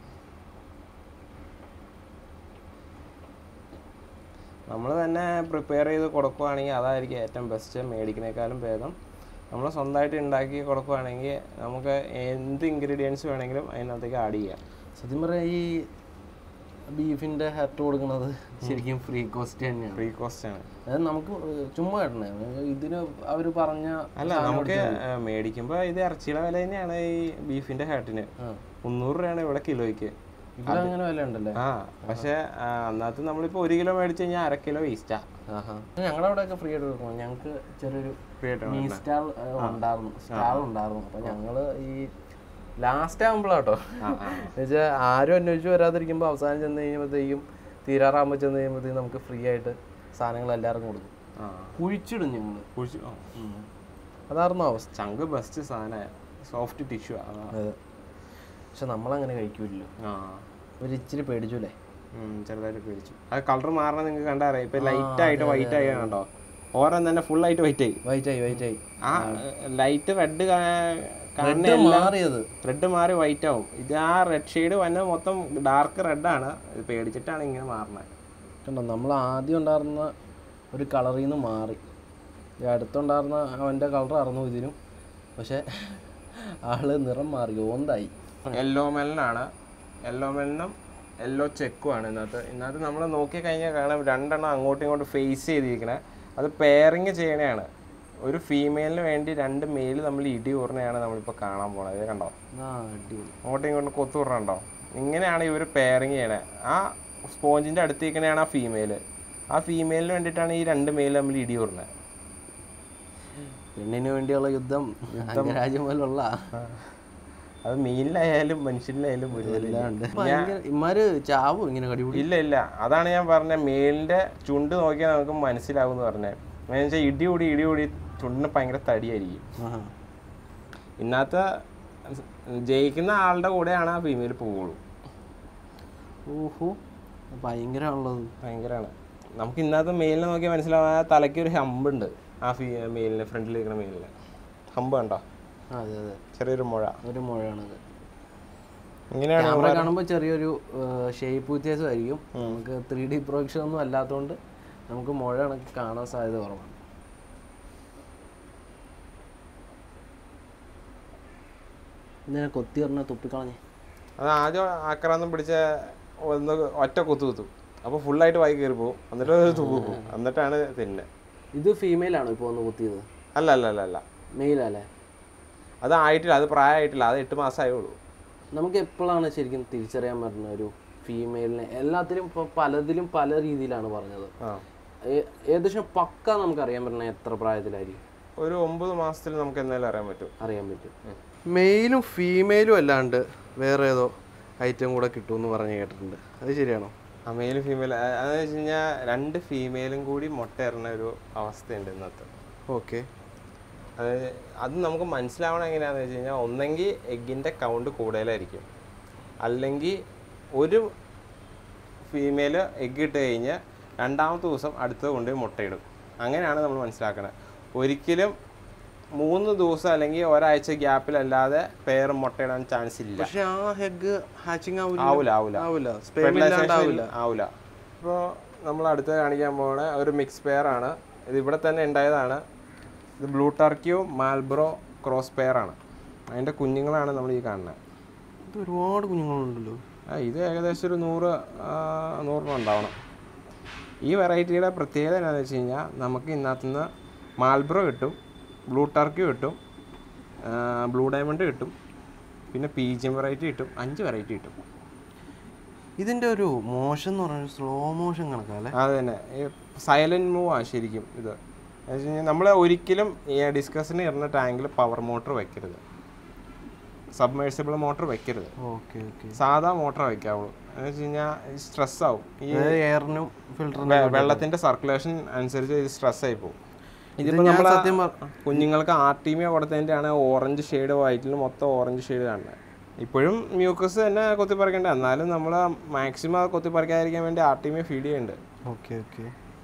S1: നമ്മൾ തന്നെ പ്രിപ്പയർ ചെയ്ത് കൊടുക്കുകയാണെങ്കിൽ അതായിരിക്കും ഏറ്റവും ബെസ്റ്റ് മേടിക്കുന്നേക്കാളും ഭേദം നമ്മൾ സ്വന്തമായിട്ട് ഉണ്ടാക്കി കൊടുക്കുകയാണെങ്കിൽ നമുക്ക് എന്ത് ഇൻഗ്രീഡിയൻസ് വേണമെങ്കിലും അതിനകത്തേക്ക് ആഡ് ചെയ്യാം
S2: സത്യം പറയാം ഈ ബീഫിൻ്റെ ഹെർട്ട് കൊടുക്കുന്നത് ശരിക്കും ഫ്രീ കോസ്റ്റ് തന്നെയാണ്
S1: ഫ്രീ കോസ്റ്റ് ആണ്
S2: അത് നമുക്ക് ചുമ്മാ കിട്ടണേ ഇതിന് അവർ പറഞ്ഞ
S1: അല്ല നമുക്ക് മേടിക്കുമ്പോൾ ഇത് ഇറച്ചിയുടെ വില തന്നെയാണ് ഈ ബീഫിൻ്റെ ഹേട്ടിന്
S2: ആ.
S1: മുന്നൂറ് രൂപയാണ് ഇവിടെ കിലോയ്ക്ക്
S2: ഇവിടെ അങ്ങനെ വില ഉണ്ടല്ലേ
S1: ആ പക്ഷേ അന്നത്തെ നമ്മളിപ്പോൾ ഒരു കിലോ മേടിച്ച് കഴിഞ്ഞാൽ അര കിലോ വേസ്റ്റാ
S2: ആഹാ ഞങ്ങളുടെ അവിടെയൊക്കെ ഫ്രീ ആയിട്ട് കൊടുക്കണം ഞങ്ങൾക്ക് ചെറിയൊരു
S1: ഫ്രീ ആയിട്ട്
S2: മീ സ്റ്റാൾ ഉണ്ടായിരുന്നു സ്റ്റാൾ ഉണ്ടായിരുന്നു അപ്പൊ ഞങ്ങള് ഈ ലാസ്റ്റ് ആകുമ്പോഴാട്ടോ എന്നുവെച്ചാൽ ആരും അന്വേഷിച്ച് വരാതിരിക്കുമ്പോൾ അവസാനം ചെന്ന് കഴിയുമ്പോഴത്തേക്കും തീരാറാകുമ്പോൾ ചെന്ന് കഴിയുമ്പോഴത്തേക്കും നമുക്ക് ഫ്രീ ആയിട്ട് സാധനങ്ങൾ എല്ലാവർക്കും കൊടുക്കും
S1: ആ
S2: കുഴിച്ചിടും ഞങ്ങൾ
S1: കുഴിച്ച് ആ.
S2: അതായിരുന്നു അവസ്ഥ
S1: ചങ്ക് ബെസ്റ്റ് സാധനമാണ് സോഫ്റ്റ് ടിഷ്യൂ അതാ
S2: അതെ പക്ഷെ നമ്മളങ്ങനെ കഴിക്കൂല്ലോ
S1: ആ
S2: ഒരു ഇച്ചിരി പേടിച്ചൂലേ
S1: ഉം, ചെറുതായിട്ട് പേടിച്ചു അത് കളർ മാറണം നിങ്ങൾക്ക് കണ്ടറിയാം ഇപ്പൊ ലൈറ്റ് ആയിട്ട് വൈറ്റ് ആയി കണ്ടോ ഓരം തന്നെ ഫുൾ ആയിട്ട് വൈറ്റ് ആയി
S2: വൈറ്റായി വൈറ്റായി
S1: ആ ലൈറ്റ് റെഡ് കാണുന്ന
S2: റെഡ്
S1: എല്ലാം
S2: മാറിയത്
S1: റെഡ് മാറി വൈറ്റ് ആവും ഇത് ആ റെഡ് ഷെയ്ഡ് വന്നത് മൊത്തം ഡാർക്ക് റെഡാണ് ഇത് പേടിച്ചിട്ടാണ് ഇങ്ങനെ മാറുന്നത്
S2: കണ്ടോ നമ്മൾ ആദ്യം ഉണ്ടായിരുന്ന ഒരു കളറിൽ നിന്ന് മാറി ഈ അടുത്തുണ്ടായിരുന്ന അവൻ്റെ കളർ അറിഞ്ഞു ഇതിനും പക്ഷെ ആള് നിറം മാറി ഓന്തായി
S1: യെല്ലോ മെലനാണ് യെല്ലോ മെലനും യെല്ലോ ചെക്കുമാണ് ഇതിനകത്ത് ഇതിനകത്ത് നമ്മൾ നോക്കി കഴിഞ്ഞാൽ കാണാം രണ്ടെണ്ണം അങ്ങോട്ടും ഇങ്ങോട്ടും ഫേസ് ചെയ്തിരിക്കണേ അത് പെയറിങ് ചെയ്യണതാണ് ഒരു ഫീമെയിലിന് വേണ്ടി രണ്ട് മെയിൽ നമ്മൾ ഇടി കൂറണയാണ് നമ്മളിപ്പോൾ കാണാൻ പോണത് ഇത് കണ്ടോ
S2: ആ അടിപൊളി
S1: അങ്ങോട്ടും ഇങ്ങോട്ടും കൊത്തു വിടണുണ്ടോ ഇങ്ങനെയാണ് ഇവർ പെയറിങ് ചെയ്യണേ ആ സ്പോഞ്ചിൻ്റെ അടുത്ത് നിൽക്കണതാണ് ആ ഫീമെയിൽ ആ ഫീമെയിലിന് വേണ്ടിയിട്ടാണ് ഈ രണ്ട് മെയിൽ നമ്മൾ ഇടി കൂറുന്നത്
S2: പെണ്ണിന് വേണ്ടിയുള്ള യുദ്ധം രാജ്യം പോലുള്ള
S1: അത് മെയിലിലായാലും മനുഷ്യനിലായാലും ഒരുപോലെ
S2: ഭയങ്കര ഇമാര് ചാവും ഇങ്ങനെ കടിപിടി
S1: ഇല്ല ഇല്ല അതാണ് ഞാൻ പറഞ്ഞത് മേലിന്റെ ചുണ്ട് നോക്കിയാൽ നമുക്ക് മനസ്സിലാവും എന്ന് പറഞ്ഞത് എന്ന് വെച്ചാൽ ഇടി കൂടി ഇടി കൂടി ചുണ്ടിന് ഭയങ്കര തടിയായിരിക്കും
S2: ആഹാ.
S1: ഇന്നത്തെ ജയിക്കുന്ന ആളുടെ കൂടെയാണ് ആ ഫീമെയിൽ പോവുള്ളൂ
S2: ഓഹോ ഭയങ്കരമാണുള്ളത്
S1: ഭയങ്കരമാണ് നമുക്ക് ഇന്നത്തെ മെയിലിനെ നോക്കിയാൽ മനസ്സിലാവും ആ തലയ്ക്ക് ഒരു ഹമ്പ് ഉണ്ട് ആ ഫീ മെയിലിന് ഫ്രണ്ടിൽ ഇരിക്കുന്ന മെയിലിന് ഹമ്പ് കണ്ടോ
S2: അതെ അതെ
S1: ചെറിയൊരു മുഴ
S2: ഒരു മുഴയാണിത്
S1: ഇങ്ങനെയാണ്
S2: ക്യാമറ കാണുമ്പോൾ ചെറിയൊരു ഷേപ്പ് വ്യത്യാസമായിരിക്കും നമുക്ക് ത്രീ ഡി പ്രൊജക്ഷൻ ഒന്നും അല്ലാത്തതുകൊണ്ട് നമുക്ക് മുഴ കണക്ക് കാണാൻ സാധ്യത കുറവാണ് ഇതിനെ കൊത്തി പറഞ്ഞ തുപ്പിക്കളഞ്ഞേ
S1: അത് ആദ്യം ആക്രാന്തം പിടിച്ച ഒന്ന് ഒറ്റ കുത്തു കുത്തും അപ്പോൾ ഫുള്ളായിട്ട് വായി കയറി പോകും എന്നിട്ട് ഒരു തുമ്പ് പോകും എന്നിട്ടാണ് തിന്നെ
S2: ഇത് ഫീമെയിൽ ആണോ ഇപ്പോൾ ഒന്ന് കുത്തിയത്
S1: അല്ല അല്ല അല്ല അല്ല
S2: മെയിലല്ലേ
S1: അത് ആയിട്ടില്ല അത് പ്രായമായിട്ടില്ല അത് എട്ട് മാസമായേ ഉള്ളൂ
S2: നമുക്ക് എപ്പോഴാണ് ശരിക്കും തിരിച്ചറിയാൻ പറ്റുന്ന ഒരു ഫീമെയിലിനെ എല്ലാത്തിലും ഇപ്പോൾ പലതിലും പല രീതിയിലാണ് പറഞ്ഞത്
S1: ആ
S2: ഏ- ഏകദേശം പക്ക നമുക്ക് അറിയാൻ പറ്റുന്ന എത്ര പ്രായത്തിലായിരിക്കും
S1: ഒരു ഒമ്പത് മാസത്തിൽ നമുക്ക് എന്തായാലും അറിയാൻ പറ്റും
S2: അറിയാൻ പറ്റും മെയിലും ഫീമെയിലും അല്ലാണ്ട് വേറെ ഏതോ ഐറ്റം കൂടെ കിട്ടുമെന്ന് പറഞ്ഞ് കേട്ടിട്ടുണ്ട് അത് ശരിയാണോ
S1: ആ മെയിൽ ഫീമെയിൽ അതെന്ന് വെച്ച് കഴിഞ്ഞാൽ രണ്ട് ഫീമെയിലും കൂടി മുട്ടയിടുന്ന ഒരു അവസ്ഥയുണ്ട് ഇന്നത്തെ
S2: ഓക്കെ
S1: അത് അത് നമുക്ക് മനസ്സിലാവണം എങ്ങനെയാണെന്ന് വെച്ച് കഴിഞ്ഞാൽ ഒന്നെങ്കിൽ എഗ്ഗിൻ്റെ കൗണ്ട് കൂടുതലായിരിക്കും അല്ലെങ്കിൽ ഒരു ഫീമെയിൽ എഗ്ഗ് ഇട്ട് കഴിഞ്ഞ് രണ്ടാമത്തെ ദിവസം അടുത്തത് കൊണ്ടുപോയി മുട്ടയിടും അങ്ങനെയാണ് നമ്മൾ മനസ്സിലാക്കുന്നത് ഒരിക്കലും മൂന്ന് ദിവസം അല്ലെങ്കിൽ ഒരാഴ്ച ഗ്യാപ്പിലല്ലാതെ പേർ മുട്ടയിടാൻ ചാൻസ് ഇല്ല
S2: പക്ഷെ ആ ഹെഗ് ഹാച്ചിങ് ആവില്ല
S1: ആവില്ല ആവില്ല
S2: ആവില്ല സ്പെയിൻ ഇല്ലാണ്ട് ആവില്ല
S1: ആവില്ല ഇപ്പോൾ നമ്മൾ അടുത്ത് കാണിക്കാൻ പോകുന്ന ഒരു മിക്സ് പെയർ ആണ് ഇത് ഇവിടെ തന്നെ ഉണ്ടായതാണ് ഇത് ബ്ലൂ ടർക്കിയോ മാൽബ്രോ ക്രോസ് പെയർ ആണ് അതിൻ്റെ കുഞ്ഞുങ്ങളാണ് നമ്മൾ ഈ കാണുന്നത്
S2: ഇത് ഒരുപാട് കുഞ്ഞുങ്ങളുണ്ടല്ലോ
S1: ആ ഇത് ഏകദേശം ഒരു നൂറ് ആ, നൂറെണ്ണം ഉണ്ടാവണം ഈ വെറൈറ്റിയുടെ പ്രത്യേകത എന്താണെന്ന് വെച്ച് കഴിഞ്ഞാൽ നമുക്ക് ഇന്നത്തുനിന്ന് മാൽബ്രോ കിട്ടും ബ്ലൂ ടർക്കി കിട്ടും ആ, ബ്ലൂ ഡയമണ്ട് കിട്ടും പിന്നെ പീജിയം വെറൈറ്റി കിട്ടും അഞ്ച് വെറൈറ്റി കിട്ടും
S2: ഇതിന്റെ ഒരു മോഷൻ എന്ന് പറഞ്ഞാൽ സ്ലോ മോഷൻ കണക്കല്ലേ
S1: അത് തന്നെ സൈലന്റ് മൂവ് ആ ശരിക്കും ഇത് എന്ന് വെച്ച് കഴിഞ്ഞാൽ നമ്മൾ ഒരിക്കലും ഈ ഡിസ്കസിന് ഇടുന്ന ടാങ്കിൽ പവർ മോട്ടർ വെക്കരുത് സബ്മേഴ്സിബിൾ മോട്ടർ വെക്കരുത്
S2: ഓക്കെ ഓക്കെ
S1: സാധാ മോട്ടർ വെക്കാവുള്ളൂ എന്ന് വെച്ച് കഴിഞ്ഞാൽ സ്ട്രെസ് ആവും ഈ
S2: എയറിനും ഫിൽറ്ററിനും
S1: വെ- വെള്ളത്തിന്റെ സർക്കുലേഷൻ അനുസരിച്ച് ഇത് സ്ട്രെസ് ആയി പോകും ഇതിപ്പോൾ
S2: ഞാൻ
S1: നമ്മൾ
S2: സത്യം പറ-
S1: കുഞ്ഞുങ്ങൾക്ക് ആർട്ടീമിയ കൊടുത്തതിൻ്റെയാണ് ഓറഞ്ച് ഷെയ്ഡ് വൈറ്റിൽ മൊത്തം ഓറഞ്ച് ഷെയ്ഡ് കാണുന്നത് ഇപ്പോഴും മ്യൂക്കസ് തന്നെ കൊത്തിപ്പറിക്കേണ്ട എന്നാലും നമ്മൾ മാക്സിമം കൊത്തിപ്പറിക്കാതിരിക്കാൻ വേണ്ടി ആർട്ടീമിയ ഫീഡ് ചെയ്യുന്നുണ്ട്
S2: ഓക്കെ ഓക്കെ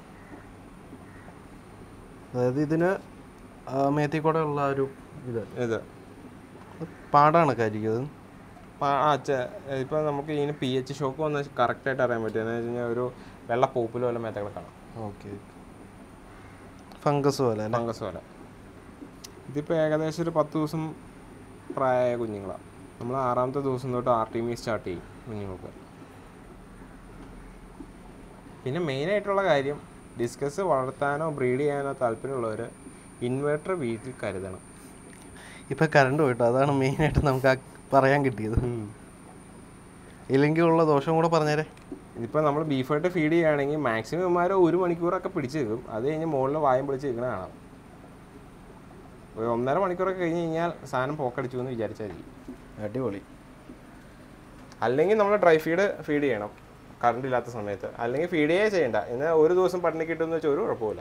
S2: അതായത് ഇതിന് മേത്തി കൂടെ ഉള്ള ഒരു ഇത്
S1: ഇത്
S2: പാടാണ് കരിക്കുന്നത്
S1: പ- ആ ഇപ്പം നമുക്ക് ഇതിന് പി എച്ച് ഷോക്ക് വന്ന് കറക്റ്റായിട്ട് അറിയാൻ പറ്റും എന്ന് വെച്ച് കഴിഞ്ഞാൽ ഒരു വെള്ള പൂപ്പിൽ പോലെ മേത്തകളെ കാണാം
S2: ഓക്കെ ഫംഗസ് പോലെ അല്ലേ
S1: ഫംഗസ് പോലെ ഇതിപ്പോൾ ഏകദേശം ഒരു പത്ത് ദിവസം പ്രായമായ കുഞ്ഞുങ്ങളാണ് നമ്മൾ ആറാമത്തെ ദിവസം തൊട്ട് ആർട്ടിമി സ്റ്റാർട്ട് ചെയ്യും കുഞ്ഞുങ്ങൾക്ക് പിന്നെ മെയിനായിട്ടുള്ള കാര്യം ഡിസ്കസ് വളർത്താനോ ബ്രീഡ് ചെയ്യാനോ താല്പര്യമുള്ളവർ ഇൻവെർട്ടർ വീട്ടിൽ കരുതണം
S2: ഇപ്പം കറണ്ട് പോയിട്ടോ അതാണ് മെയിനായിട്ട് നമുക്ക് ആ പറയാൻ കിട്ടിയത് ഇല്ലെങ്കിൽ ഉള്ള ദോഷം കൂടെ പറഞ്ഞേരെ
S1: ഇതിപ്പോൾ നമ്മൾ ബീഫായിട്ട് ഫീഡ് ചെയ്യുകയാണെങ്കിൽ മാക്സിമം ഇവന്മാർ ഒരു മണിക്കൂറൊക്കെ പിടിച്ച് നിൽക്കും അത് കഴിഞ്ഞ് മുകളിൽ വായം പിടിച്ച് നിൽക്കണ കാണാം ഒരു ഒന്നര മണിക്കൂറൊക്കെ കഴിഞ്ഞ് കഴിഞ്ഞാൽ സാധനം പോക്കടിച്ചു എന്ന് വിചാരിച്ചാൽ മതി
S2: അടിപൊളി
S1: അല്ലെങ്കിൽ നമ്മൾ ഡ്രൈ ഫീഡ് ഫീഡ് ചെയ്യണം കറണ്ട് ഇല്ലാത്ത സമയത്ത് അല്ലെങ്കിൽ ഫീഡ് ചെയ്യേ ചെയ്യണ്ട എന്നാൽ ഒരു ദിവസം പട്ടിണി കിട്ടുമെന്ന് വെച്ചാൽ ഒരു കുഴപ്പമില്ല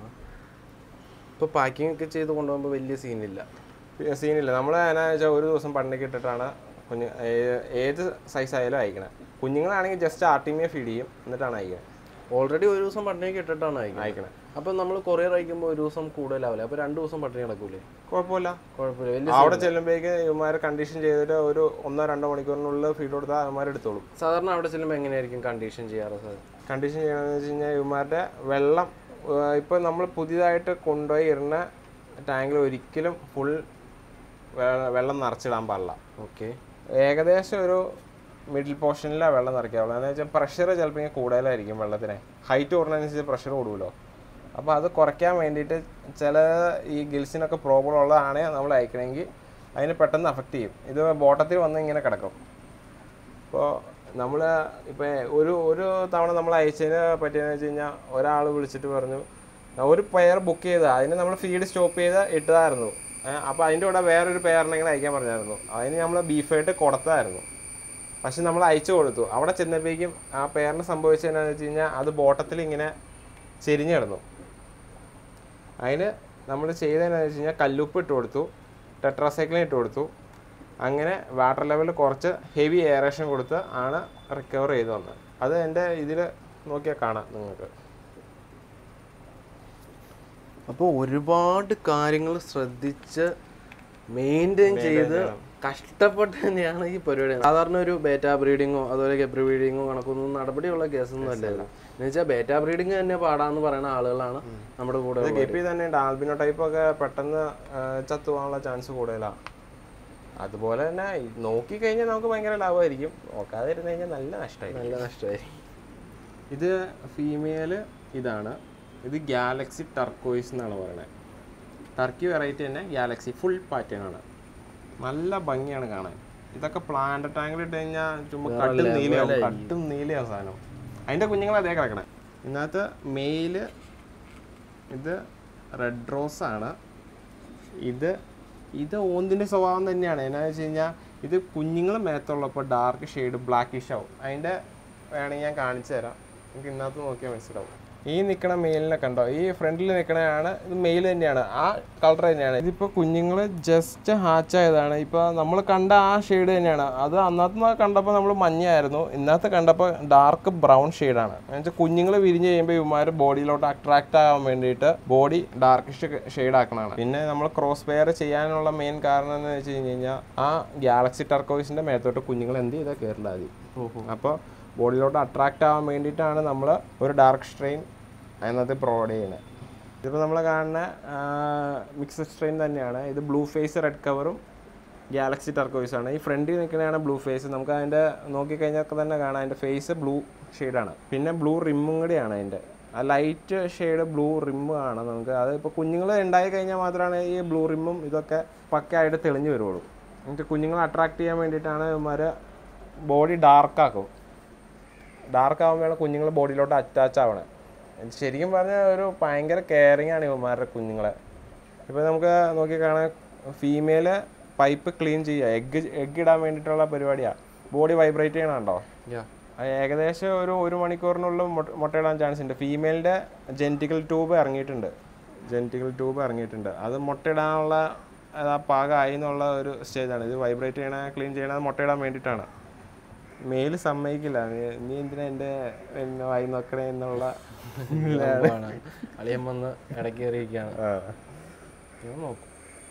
S2: ഇപ്പോൾ പാക്കിംഗ് ഒക്കെ ചെയ്ത് കൊണ്ടുപോകുമ്പോൾ വലിയ സീനില്ല
S1: സീനില്ല നമ്മൾ എന്നാ വെച്ചാൽ ഒരു ദിവസം പട്ടിണിക്ക് ഇട്ടിട്ടാണ് കുഞ്ഞ് ഏ- ഏത് സൈസ് ആയാലും അയക്കണത് കുഞ്ഞുങ്ങളാണെങ്കിൽ ജസ്റ്റ് ആർട്ടിമിയെ ഫീഡ് ചെയ്യും എന്നിട്ടാണ് അയക്കണത്
S2: ഓൾറെഡി ഒരു ദിവസം പട്ടിണിക്ക് ഇട്ടിട്ടാണ് അയക്കുന്നത്
S1: അയക്കണേ
S2: അപ്പം നമ്മൾ കൊറിയർ അയക്കുമ്പോൾ ഒരു ദിവസം കൂടുതലാവില്ല അപ്പോൾ രണ്ട് ദിവസം പട്ടിണി കിടക്കൂലേ
S1: കുഴപ്പമില്ല
S2: കുഴപ്പമില്ല വലിയ
S1: അവിടെ ചെല്ലുമ്പോഴേക്ക് ഇവന്മാർ കണ്ടീഷൻ ചെയ്തിട്ട് ഒരു ഒന്നോ രണ്ടോ മണിക്കൂറിനുള്ളിൽ ഫീഡ് കൊടുത്താൽ ഇവന്മാർ എടുത്തോളും
S2: സാധാരണ അവിടെ ചെല്ലുമ്പോൾ എങ്ങനെയായിരിക്കും കണ്ടീഷൻ ചെയ്യാറ് സാർ
S1: കണ്ടീഷൻ ചെയ്യണമെന്ന് വെച്ച് കഴിഞ്ഞാൽ ഇവന്മാരുടെ വെള്ളം ഇപ്പോൾ നമ്മൾ പുതിയതായിട്ട് കൊണ്ടുപോയി ഇടുന്ന ടാങ്കിൽ ഒരിക്കലും ഫുൾ വെള്ളം നിറച്ചിടാൻ പാടില്ല
S2: ഓക്കെ
S1: ഏകദേശം ഒരു മിഡിൽ പോർഷനിലാണ് വെള്ളം നിറയ്ക്കാവുള്ളൂ എന്ന് വെച്ചാൽ പ്രഷർ ചിലപ്പോൾ ഇങ്ങനെ കൂടുതലായിരിക്കും വെള്ളത്തിന് ഹൈറ്റ് കൂടുന്നതനുസരിച്ച് പ്രഷർ കൂടുമല്ലോ അപ്പോൾ അത് കുറയ്ക്കാൻ വേണ്ടിയിട്ട് ചില ഈ ഗിൽസിനൊക്കെ പ്രോബ്ലം ഉള്ളതാണ് നമ്മൾ അയക്കണമെങ്കിൽ അതിന് പെട്ടെന്ന് അഫക്റ്റ് ചെയ്യും ഇത് ബോട്ടത്തിൽ വന്ന് ഇങ്ങനെ കിടക്കും ഇപ്പോൾ നമ്മൾ ഇപ്പോൾ ഒരു ഒരു തവണ നമ്മൾ അയച്ചതിന് പറ്റിയെന്ന് വെച്ച് കഴിഞ്ഞാൽ ഒരാൾ വിളിച്ചിട്ട് പറഞ്ഞു ഒരു പെയർ ബുക്ക് ചെയ്ത അതിന് നമ്മൾ ഫീഡ് സ്റ്റോപ്പ് ചെയ്ത് ഇട്ടതായിരുന്നു അപ്പോൾ അതിൻ്റെ കൂടെ വേറൊരു പെയറിനെങ്കിലും അയക്കാൻ പറഞ്ഞായിരുന്നു അതിന് നമ്മൾ ബീഫായിട്ട് കൊടുത്തായിരുന്നു പക്ഷെ നമ്മൾ അയച്ചു കൊടുത്തു അവിടെ ചെന്നപ്പോഴേക്കും ആ പെയറിന് സംഭവിച്ചത് എന്താണെന്ന് വെച്ച് കഴിഞ്ഞാൽ അത് ബോട്ടത്തിൽ ഇങ്ങനെ ചെരിഞ്ഞ് കിടന്നു അതിന് നമ്മൾ ചെയ്തതെന്നു വെച്ച് കഴിഞ്ഞാൽ കല്ലുപ്പ് ഇട്ട് കൊടുത്തു ടെട്രാസൈക്ലിൻ ഇട്ട് കൊടുത്തു അങ്ങനെ വാട്ടർ ലെവൽ കുറച്ച് ഹെവി എയറേഷൻ കൊടുത്ത് ആണ് റിക്കവർ ചെയ്ത് വന്നത് അത് എൻ്റെ ഇതിൽ നോക്കിയാൽ കാണാം നിങ്ങൾക്ക്
S2: അപ്പോൾ ഒരുപാട് കാര്യങ്ങൾ ശ്രദ്ധിച്ച് മെയിൻറ്റെയിൻ ചെയ്ത് കഷ്ടപ്പെട്ട് തന്നെയാണ് ഈ പരിപാടി സാധാരണ ഒരു ബേറ്റ ബ്രീഡിങ്ങോ അതുപോലെ ഗബ്രി ബ്രീഡിങ്ങോ കണക്കൊന്നും നടപടിയുള്ള കേസൊന്നും അല്ലായിരുന്നു എന്ന് വെച്ചാൽ ബേറ്റ ബ്രീഡിങ് തന്നെ പാടാന്ന് പറയുന്ന ആളുകളാണ് നമ്മുടെ കൂടെ ഉള്ളത്.
S1: ഗപ്പി തന്നെ ഉണ്ട് ആൽബിനോ ടൈപ്പ് ഒക്കെ പെട്ടെന്ന് ചത്തുപോകാനുള്ള ചാൻസ് കൂടുതലാണ് അതുപോലെ തന്നെ നോക്കി കഴിഞ്ഞാൽ നമുക്ക് ഭയങ്കര ലാഭമായിരിക്കും നോക്കാതിരുന്ന് കഴിഞ്ഞാൽ നല്ല നഷ്ടമായിരിക്കും
S2: നല്ല നഷ്ടമായി
S1: ഇത് ഫീമെയിൽ ഇതാണ് ഇത് ഗാലക്സി ടർക്കോയിസ് എന്നാണ് പറയുന്നത് ടർക്കി വെറൈറ്റി തന്നെ ഗാലക്സി ഫുൾ പാറ്റേൺ ആണ് നല്ല ഭംഗിയാണ് കാണാൻ ഇതൊക്കെ പ്ലാന്റ് ടാങ്കിൽ ഇട്ട് കഴിഞ്ഞാൽ ചുമ്മാ കട്ടും നീലയാവും കട്ടും നീലയാവും സാധനം അതിൻ്റെ കുഞ്ഞുങ്ങൾ അതേ കിടക്കണേ ഇതിനകത്ത് മെയില് ഇത് റെഡ് റോസ് ആണ് ഇത് ഇത് ഓന്തിൻ്റെ സ്വഭാവം തന്നെയാണ് എന്നാന്ന് വെച്ച് കഴിഞ്ഞാൽ ഇത് കുഞ്ഞുങ്ങൾ മേത്തുള്ളപ്പോൾ ഡാർക്ക് ഷെയ്ഡ് ബ്ലാക്കിഷ് ആവും അതിൻ്റെ വേണമെങ്കിൽ ഞാൻ കാണിച്ചു തരാം നിങ്ങൾക്ക് ഇന്നകത്ത് നോക്കിയാൽ മനസ്സിലാവും ഈ നിൽക്കണ മെയിലിനെ കണ്ടോ ഈ ഫ്രണ്ടിൽ നിൽക്കണതാണ് ഇത് മെയിൽ തന്നെയാണ് ആ കളർ തന്നെയാണ് ഇതിപ്പോൾ കുഞ്ഞുങ്ങൾ ജസ്റ്റ് ഹാച്ച് ആയതാണ് ഇപ്പോൾ നമ്മൾ കണ്ട ആ ഷെയ്ഡ് തന്നെയാണ് അത് അന്നത്തെ കണ്ടപ്പോൾ നമ്മൾ മഞ്ഞയായിരുന്നു ഇന്നത്തെ കണ്ടപ്പോൾ ഡാർക്ക് ബ്രൗൺ ഷെയ്ഡാണ് എന്നുവെച്ചാൽ കുഞ്ഞുങ്ങൾ വിരിഞ്ഞ് കഴിയുമ്പോൾ ഇവന്മാർ ബോഡിയിലോട്ട് അട്രാക്റ്റ് ആകാൻ വേണ്ടിയിട്ട് ബോഡി ഡാർക്കിഷ് ഷെയ്ഡ് ആക്കണതാണ് പിന്നെ നമ്മൾ ക്രോസ് പെയർ ചെയ്യാനുള്ള മെയിൻ കാരണം എന്ന് വെച്ച് കഴിഞ്ഞ് കഴിഞ്ഞാൽ ആ ഗാലക്സി ടർക്കോയിസിൻ്റെ മേത്തോട്ട് കുഞ്ഞുങ്ങൾ എന്ത് ചെയ്താൽ കയറില്ല ആദ്യം അപ്പോൾ ബോഡിയിലോട്ട് അട്രാക്റ്റ് ആവാൻ വേണ്ടിയിട്ടാണ് നമ്മൾ ഒരു ഡാർക്ക് സ്ട്രെയിൻ അതിനകത്ത് പ്രൊവൈഡ് ചെയ്യുന്നത് ഇതിപ്പോൾ നമ്മൾ കാണുന്ന മിക്സഡ് സ്ട്രെയിൻ തന്നെയാണ് ഇത് ബ്ലൂ ഫേസ് റെഡ് കവറും ഗാലക്സി ടർക്കോയിസ് ആണ് ഈ ഫ്രണ്ടിൽ നിൽക്കുന്നതാണ് ബ്ലൂ ഫേസ് നമുക്ക് അതിൻ്റെ നോക്കിക്കഴിഞ്ഞാൽ തന്നെ കാണാം അതിൻ്റെ ഫേസ് ബ്ലൂ ഷെയ്ഡാണ് പിന്നെ ബ്ലൂ റിമ്മും കൂടിയാണ് അതിൻ്റെ ആ ലൈറ്റ് ഷെയ്ഡ് ബ്ലൂ റിമ്മ് ആണ് നമുക്ക് അത് ഇപ്പോൾ കുഞ്ഞുങ്ങൾ ഉണ്ടായി കഴിഞ്ഞാൽ മാത്രമാണ് ഈ ബ്ലൂ റിമ്മും ഇതൊക്കെ പക്കയായിട്ട് തെളിഞ്ഞു വരുള്ളൂ എന്നിട്ട് കുഞ്ഞുങ്ങളെ അട്രാക്ട് ചെയ്യാൻ വേണ്ടിയിട്ടാണ് ഇവന്മാർ ബോഡി ഡാർക്കാക്കും ഡാർക്ക് ആകുമ്പോഴാണ് കുഞ്ഞുങ്ങൾ ബോഡിയിലോട്ട് അറ്റാച്ച് ആവണേ ശരിക്കും പറഞ്ഞാൽ ഒരു ഭയങ്കര കെയറിങ് ആണ് ഇവന്മാരുടെ കുഞ്ഞുങ്ങളെ ഇപ്പോൾ നമുക്ക് നോക്കി കാണാൻ ഫീമെയില് പൈപ്പ് ക്ലീൻ ചെയ്യുക എഗ്ഗ് എഗ്ഗ് ഇടാൻ വേണ്ടിയിട്ടുള്ള പരിപാടിയാണ് ബോഡി വൈബ്രേറ്റ് ചെയ്യണുണ്ടോ
S2: Yeah.
S1: അത് ഏകദേശം ഒരു ഒരു മണിക്കൂറിനുള്ളിൽ മുട്ട- മുട്ടയിടാൻ ചാൻസ് ഉണ്ട് ഫീമെയിലിൻ്റെ ജെൻറ്റിക്കൽ ട്യൂബ് ഇറങ്ങിയിട്ടുണ്ട് ജെൻറ്റിക്കൽ ട്യൂബ് ഇറങ്ങിയിട്ടുണ്ട് അത് മുട്ടയിടാനുള്ള അത് ആ പാകമായി എന്നുള്ള ഒരു സ്റ്റേജാണ് ഇത് വൈബ്രേറ്റ് ചെയ്യണ ക്ലീൻ ചെയ്യണ മുട്ടയിടാൻ വേണ്ടിയിട്ടാണ് മെയിൽ സമ്മതിക്കില്ല നീ- നീ എന്തിനാ എൻ്റെ എന്നെ വായി നോക്കണേ എന്നുള്ള
S2: സംഭവമാണ്. അളിയൻ വന്ന് ഇടയ്ക്ക് കയറിയിരിക്കുകയാണ്
S1: ആ.
S2: ഞാൻ നോക്കും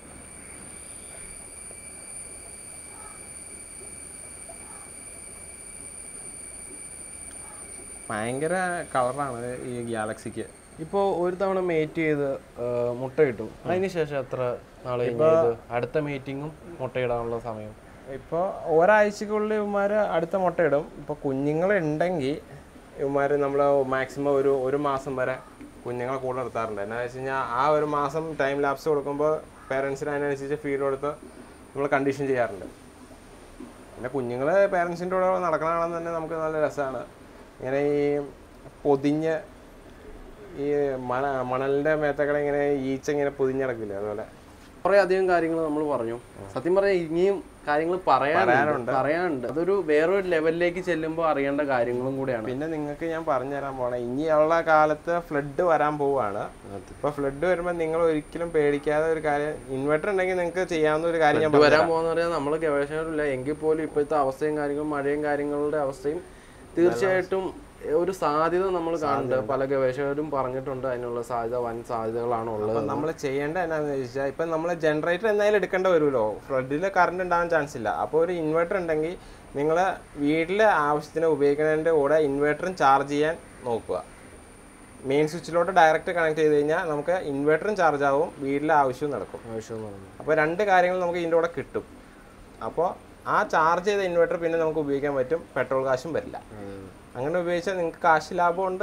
S1: ഭയങ്കര കളറാണ് ഈ ഗാലക്സിക്ക്
S2: ഇപ്പോൾ ഒരു തവണ മേറ്റ് ചെയ്ത് ആ, മുട്ട കിട്ടും അതിന് ശേഷം എത്ര നാളെ കഴിഞ്ഞ് ഇത് അടുത്ത മീറ്റിങ്ങും മുട്ടയിടാനുള്ള സമയം
S1: ഇപ്പോൾ ഒരാഴ്ചക്കുള്ളിൽ ഇവന്മാർ അടുത്ത മുട്ടയിടും ഇപ്പോൾ കുഞ്ഞുങ്ങളുണ്ടെങ്കിൽ ഇവന്മാർ നമ്മൾ മാക്സിമം ഒരു ഒരു മാസം വരെ കുഞ്ഞുങ്ങളെ കൂടെ നിർത്താറുണ്ട് എന്നാ വെച്ച് കഴിഞ്ഞാൽ ആ ഒരു മാസം ടൈം ലാപ്സ് കൊടുക്കുമ്പോൾ പേരൻസിന് അതിനനുസരിച്ച് ഫീഡ് കൊടുത്ത് നമ്മൾ കണ്ടീഷൻ ചെയ്യാറുണ്ട് പിന്നെ കുഞ്ഞുങ്ങൾ പേരൻസിൻ്റെ കൂടെ നടക്കണമെന്ന് തന്നെ നമുക്ക് നല്ല രസമാണ് ഇങ്ങനെ ഈ പൊതിഞ്ഞ് ഈ മണ മണലിൻ്റെ മേത്തക്കടെ ഇങ്ങനെ ഈച്ച ഇങ്ങനെ പൊതിഞ്ഞ് കിടക്കില്ലേ അതുപോലെ
S2: കുറെ അധികം കാര്യങ്ങൾ നമ്മൾ പറഞ്ഞു സത്യം പറഞ്ഞാൽ ഇനിയും കാര്യങ്ങൾ പറയാനുണ്ട് പറയാനുണ്ട് അതൊരു വേറൊരു ലെവലിലേക്ക് ചെല്ലുമ്പോൾ അറിയേണ്ട കാര്യങ്ങളും കൂടെയാണ്
S1: പിന്നെ നിങ്ങൾക്ക് ഞാൻ പറഞ്ഞുതരാൻ പോണേ ഇനിയുള്ള കാലത്ത് ഫ്ലഡ് വരാൻ പോവാണ് ഇപ്പൊ ഫ്ലഡ് വരുമ്പോൾ നിങ്ങൾ ഒരിക്കലും പേടിക്കാതെ ഒരു കാര്യം ഇൻവെർട്ടർ ഉണ്ടെങ്കിൽ നിങ്ങൾക്ക് ചെയ്യാവുന്ന ഒരു കാര്യം ഞാൻ
S2: ഇത് വരാൻ പോകുന്ന പറയാൻ നമ്മൾ ഗവേഷണമില്ല എങ്കിൽ പോലും ഇപ്പോഴത്തെ അവസ്ഥയും കാര്യങ്ങളും മഴയും കാര്യങ്ങളുടെ അവസ്ഥയും തീർച്ചയായിട്ടും ഒരു സാധ്യത നമ്മൾ കാണുന്നുണ്ട് പല ഗവേഷകരും പറഞ്ഞിട്ടുണ്ട് അതിനുള്ള സാധ്യത വൻ സാധ്യതകളാണ് ഉള്ളത്
S1: അപ്പം നമ്മൾ ചെയ്യേണ്ട എന്നാന്ന് ചോദിച്ചാൽ ഇപ്പം നമ്മൾ ജനറേറ്റർ എന്തായാലും എടുക്കേണ്ട വരുമല്ലോ ഫ്ലഡിൽ കറണ്ട് ഉണ്ടാവാൻ ചാൻസ് ഇല്ല അപ്പോൾ ഒരു ഇൻവെർട്ടർ ഉണ്ടെങ്കിൽ നിങ്ങൾ വീട്ടിലെ ആവശ്യത്തിന് ഉപയോഗിക്കുന്നതിൻ്റെ കൂടെ ഇൻവെർട്ടറും ചാർജ് ചെയ്യാൻ നോക്കുക മെയിൻ സ്വിച്ചിലോട്ട് ഡയറക്റ്റ് കണക്ട് ചെയ്ത് കഴിഞ്ഞാൽ നമുക്ക് ഇൻവെർട്ടറും ചാർജ് ആവും വീട്ടിലെ ആവശ്യവും നടക്കും
S2: ആവശ്യം എന്ന് പറയുന്നത്
S1: അപ്പോൾ രണ്ട് കാര്യങ്ങൾ നമുക്ക് ഇതിൻ്റെ കൂടെ കിട്ടും അപ്പോൾ ആ ചാർജ് ചെയ്ത ഇൻവെർട്ടർ പിന്നെ നമുക്ക് ഉപയോഗിക്കാൻ പറ്റും പെട്രോൾ കാശും വരില്ല അങ്ങനെ ഉപയോഗിച്ചാൽ നിങ്ങൾക്ക് കാശ് ലാഭമുണ്ട്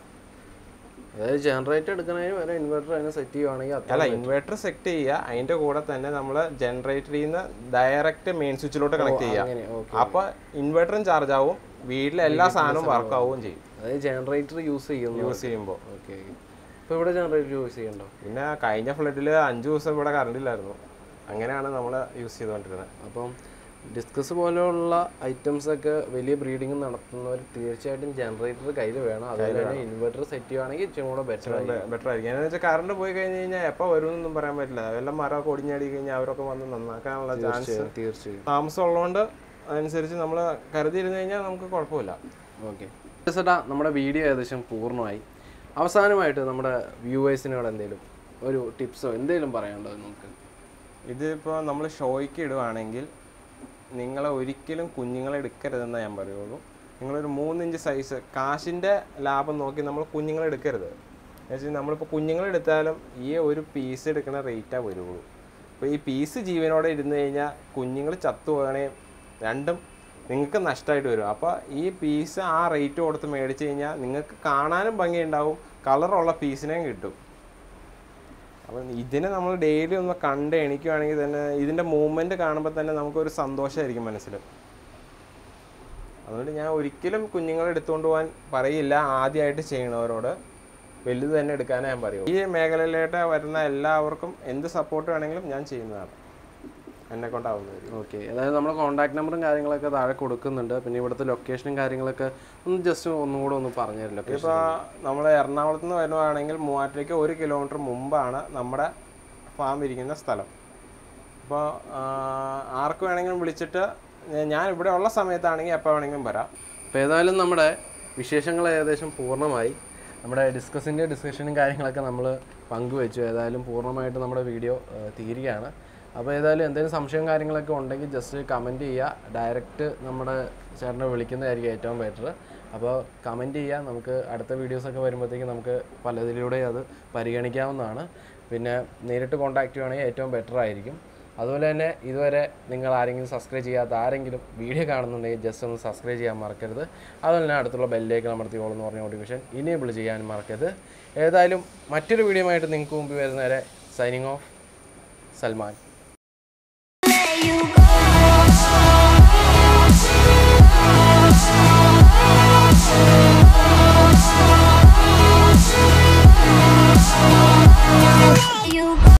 S2: അതായത് ജനറേറ്റർ എടുക്കണതിന് വരെ ഇൻവെർട്ടർ അതിനെ സെറ്റ് ചെയ്യുവാണെങ്കിൽ അത്ര
S1: അല്ല ഇൻവെർട്ടർ സെറ്റ് ചെയ്യുക അതിൻ്റെ കൂടെ തന്നെ നമ്മൾ ജനറേറ്ററിൽ നിന്ന് ഡയറക്റ്റ് മെയിൻ സ്വിച്ചിലോട്ട് കണക്ട് ചെയ്യുക
S2: അങ്ങനെ ഓക്കെ
S1: അപ്പോൾ ഇൻവെർട്ടറും ചാർജ് ആവും വീട്ടിലെ എല്ലാ സാധനവും വർക്ക് ആവുകയും ചെയ്യും
S2: അതായത് ജനറേറ്റർ യൂസ് ചെയ്യുന്നു
S1: യൂസ് ചെയ്യുമ്പോൾ
S2: ഓക്കെ ഇപ്പോൾ ഇവിടെ ജനറേറ്റർ യൂസ് ചെയ്യണ്ടോ
S1: പിന്നെ കഴിഞ്ഞ ഫ്ലഡിൽ അഞ്ച് ദിവസം ഇവിടെ കറണ്ട് ഇല്ലായിരുന്നു അങ്ങനെയാണ് നമ്മൾ യൂസ് ചെയ്തുകൊണ്ടിരുന്നത്
S2: അപ്പം ഡിസ്കസ് പോലെയുള്ള ഐറ്റംസ് ഒക്കെ വലിയ ബ്രീഡിംഗ് നടത്തുന്നവർ തീർച്ചയായിട്ടും ജനറേറ്റർ കയ്യിൽ വേണം അതുപോലെ തന്നെ ഇൻവെർട്ടർ സെറ്റ് ചെയ്യുവാണെങ്കിൽ ഇച്ചിരി കൂടെ ബെറ്റർ ആയിരിക്കും
S1: ബെറ്റർ ആയിരിക്കും എന്ന് വെച്ചാൽ കറണ്ട് പോയി കഴിഞ്ഞ് കഴിഞ്ഞാൽ എപ്പോൾ വരുമെന്നൊന്നും പറയാൻ പറ്റില്ല വല്ല മരമൊക്കെ ഒടിഞ്ഞാടി കഴിഞ്ഞാൽ അവരൊക്കെ വന്ന് നന്നാക്കാനുള്ള ചാൻസ്
S2: തീർച്ചയായും
S1: താമസം ഉള്ളതുകൊണ്ട് അതനുസരിച്ച് നമ്മൾ കരുതിയിരുന്നു കഴിഞ്ഞാൽ നമുക്ക് കുഴപ്പമില്ല
S2: ഓക്കെ ചേട്ടാ നമ്മുടെ വീഡിയോ ഏകദേശം പൂർണ്ണമായി അവസാനമായിട്ട് നമ്മുടെ വ്യൂവേഴ്സിനോട് എന്തെങ്കിലും ഒരു ടിപ്സോ എന്തെങ്കിലും പറയാനുണ്ടോ നമുക്ക്
S1: ഇതിപ്പോൾ നമ്മൾ ഷോയ്ക്ക് ഇടുവാണെങ്കിൽ നിങ്ങൾ ഒരിക്കലും കുഞ്ഞുങ്ങളെ എടുക്കരുതെന്ന് ഞാൻ പറയുള്ളൂ നിങ്ങളൊരു മൂന്നിഞ്ച് സൈസ് കാശിൻ്റെ ലാഭം നോക്കി നമ്മൾ കുഞ്ഞുങ്ങളെ എടുക്കരുത് എന്നുവെച്ചാൽ നമ്മളിപ്പോൾ കുഞ്ഞുങ്ങളെ എടുത്താലും ഈ ഒരു പീസ് എടുക്കുന്ന റേറ്റാണ് വരുള്ളൂ അപ്പോൾ ഈ പീസ് ജീവനോടെ ഇരുന്ന് കഴിഞ്ഞാൽ കുഞ്ഞുങ്ങൾ ചത്തു പോകണേ രണ്ടും നിങ്ങൾക്ക് നഷ്ടമായിട്ട് വരും അപ്പോൾ ഈ പീസ് ആ റേറ്റ് കൊടുത്ത് മേടിച്ച് കഴിഞ്ഞാൽ നിങ്ങൾക്ക് കാണാനും ഭംഗിയുണ്ടാവും കളറുള്ള പീസിനെയും കിട്ടും അപ്പം ഇതിനെ നമ്മൾ ഡെയിലി ഒന്ന് കണ്ട് എണിക്കുവാണെങ്കിൽ തന്നെ ഇതിൻ്റെ മൂവ്മെൻറ്റ് കാണുമ്പോൾ തന്നെ നമുക്കൊരു സന്തോഷമായിരിക്കും മനസ്സിൽ അതുകൊണ്ട് ഞാൻ ഒരിക്കലും കുഞ്ഞുങ്ങളെ എടുത്തുകൊണ്ട് പോകാൻ പറയില്ല ആദ്യമായിട്ട് ചെയ്യണവരോട് വലുത് തന്നെ എടുക്കാനേ ഞാൻ പറയൂ ഈ മേഖലയിലോട്ട് വരുന്ന എല്ലാവർക്കും എന്ത് സപ്പോർട്ട് വേണമെങ്കിലും ഞാൻ ചെയ്യുന്നതാണ് എന്നെ കൊണ്ടാവുന്നത്
S2: ഓക്കെ അതായത് നമ്മുടെ കോൺടാക്ട് നമ്പറും കാര്യങ്ങളൊക്കെ താഴെ കൊടുക്കുന്നുണ്ട് പിന്നെ ഇവിടുത്തെ ലൊക്കേഷനും കാര്യങ്ങളൊക്കെ ഒന്ന് ജസ്റ്റ് ഒന്നും കൂടെ ഒന്ന് പറഞ്ഞു തരും ലൊക്കേഷൻ
S1: ഇപ്പോൾ നമ്മൾ എറണാകുളത്ത് നിന്ന് വരുവാണെങ്കിൽ മൂവാറ്റിലേക്ക് ഒരു കിലോമീറ്റർ മുമ്പാണ് നമ്മുടെ ഫാം ഇരിക്കുന്ന സ്ഥലം അപ്പോൾ ആർക്ക് വേണമെങ്കിലും വിളിച്ചിട്ട് ഞാ- ഞാൻ ഇവിടെ ഉള്ള സമയത്താണെങ്കിൽ എപ്പോൾ വേണമെങ്കിലും വരാം
S2: അപ്പോൾ ഏതായാലും നമ്മുടെ വിശേഷങ്ങൾ ഏകദേശം പൂർണ്ണമായി നമ്മുടെ ഡിസ്കസിൻ്റെ ഡിസ്കഷനും കാര്യങ്ങളൊക്കെ നമ്മൾ പങ്കുവെച്ചു ഏതായാലും പൂർണ്ണമായിട്ട് നമ്മുടെ വീഡിയോ തീരുകയാണ് അപ്പോൾ ഏതായാലും എന്തെങ്കിലും സംശയവും കാര്യങ്ങളൊക്കെ ഉണ്ടെങ്കിൽ ജസ്റ്റ് കമൻറ്റ് ചെയ്യുക ഡയറക്റ്റ് നമ്മുടെ ചേട്ടനെ വിളിക്കുന്നതായിരിക്കും ഏറ്റവും ബെറ്റർ അപ്പോൾ കമൻറ്റ് ചെയ്യുക നമുക്ക് അടുത്ത വീഡിയോസൊക്കെ വരുമ്പോഴത്തേക്കും നമുക്ക് പലതിലൂടെ അത് പരിഗണിക്കാവുന്നതാണ് പിന്നെ നേരിട്ട് കോൺടാക്റ്റ് ചെയ്യുകയാണെങ്കിൽ ഏറ്റവും ബെറ്റർ ആയിരിക്കും അതുപോലെ തന്നെ ഇതുവരെ നിങ്ങൾ ആരെങ്കിലും സബ്സ്ക്രൈബ് ചെയ്യാത്ത ആരെങ്കിലും വീഡിയോ കാണുന്നുണ്ടെങ്കിൽ ജസ്റ്റ് ഒന്ന് സബ്സ്ക്രൈബ് ചെയ്യാൻ മറക്കരുത് അതുപോലെ തന്നെ അടുത്തുള്ള ബെല്ലേക്ക് അമർത്തിയോളം എന്ന് പറഞ്ഞ നോട്ടിഫിക്കേഷൻ ഇനേബിൾ ചെയ്യാനും മറക്കരുത് ഏതായാലും മറ്റൊരു വീഡിയോ ആയിട്ട് നിങ്ങൾക്ക് മുമ്പ് വരുന്നവരെ സൈനിങ് ഓഫ് സൽമാൻ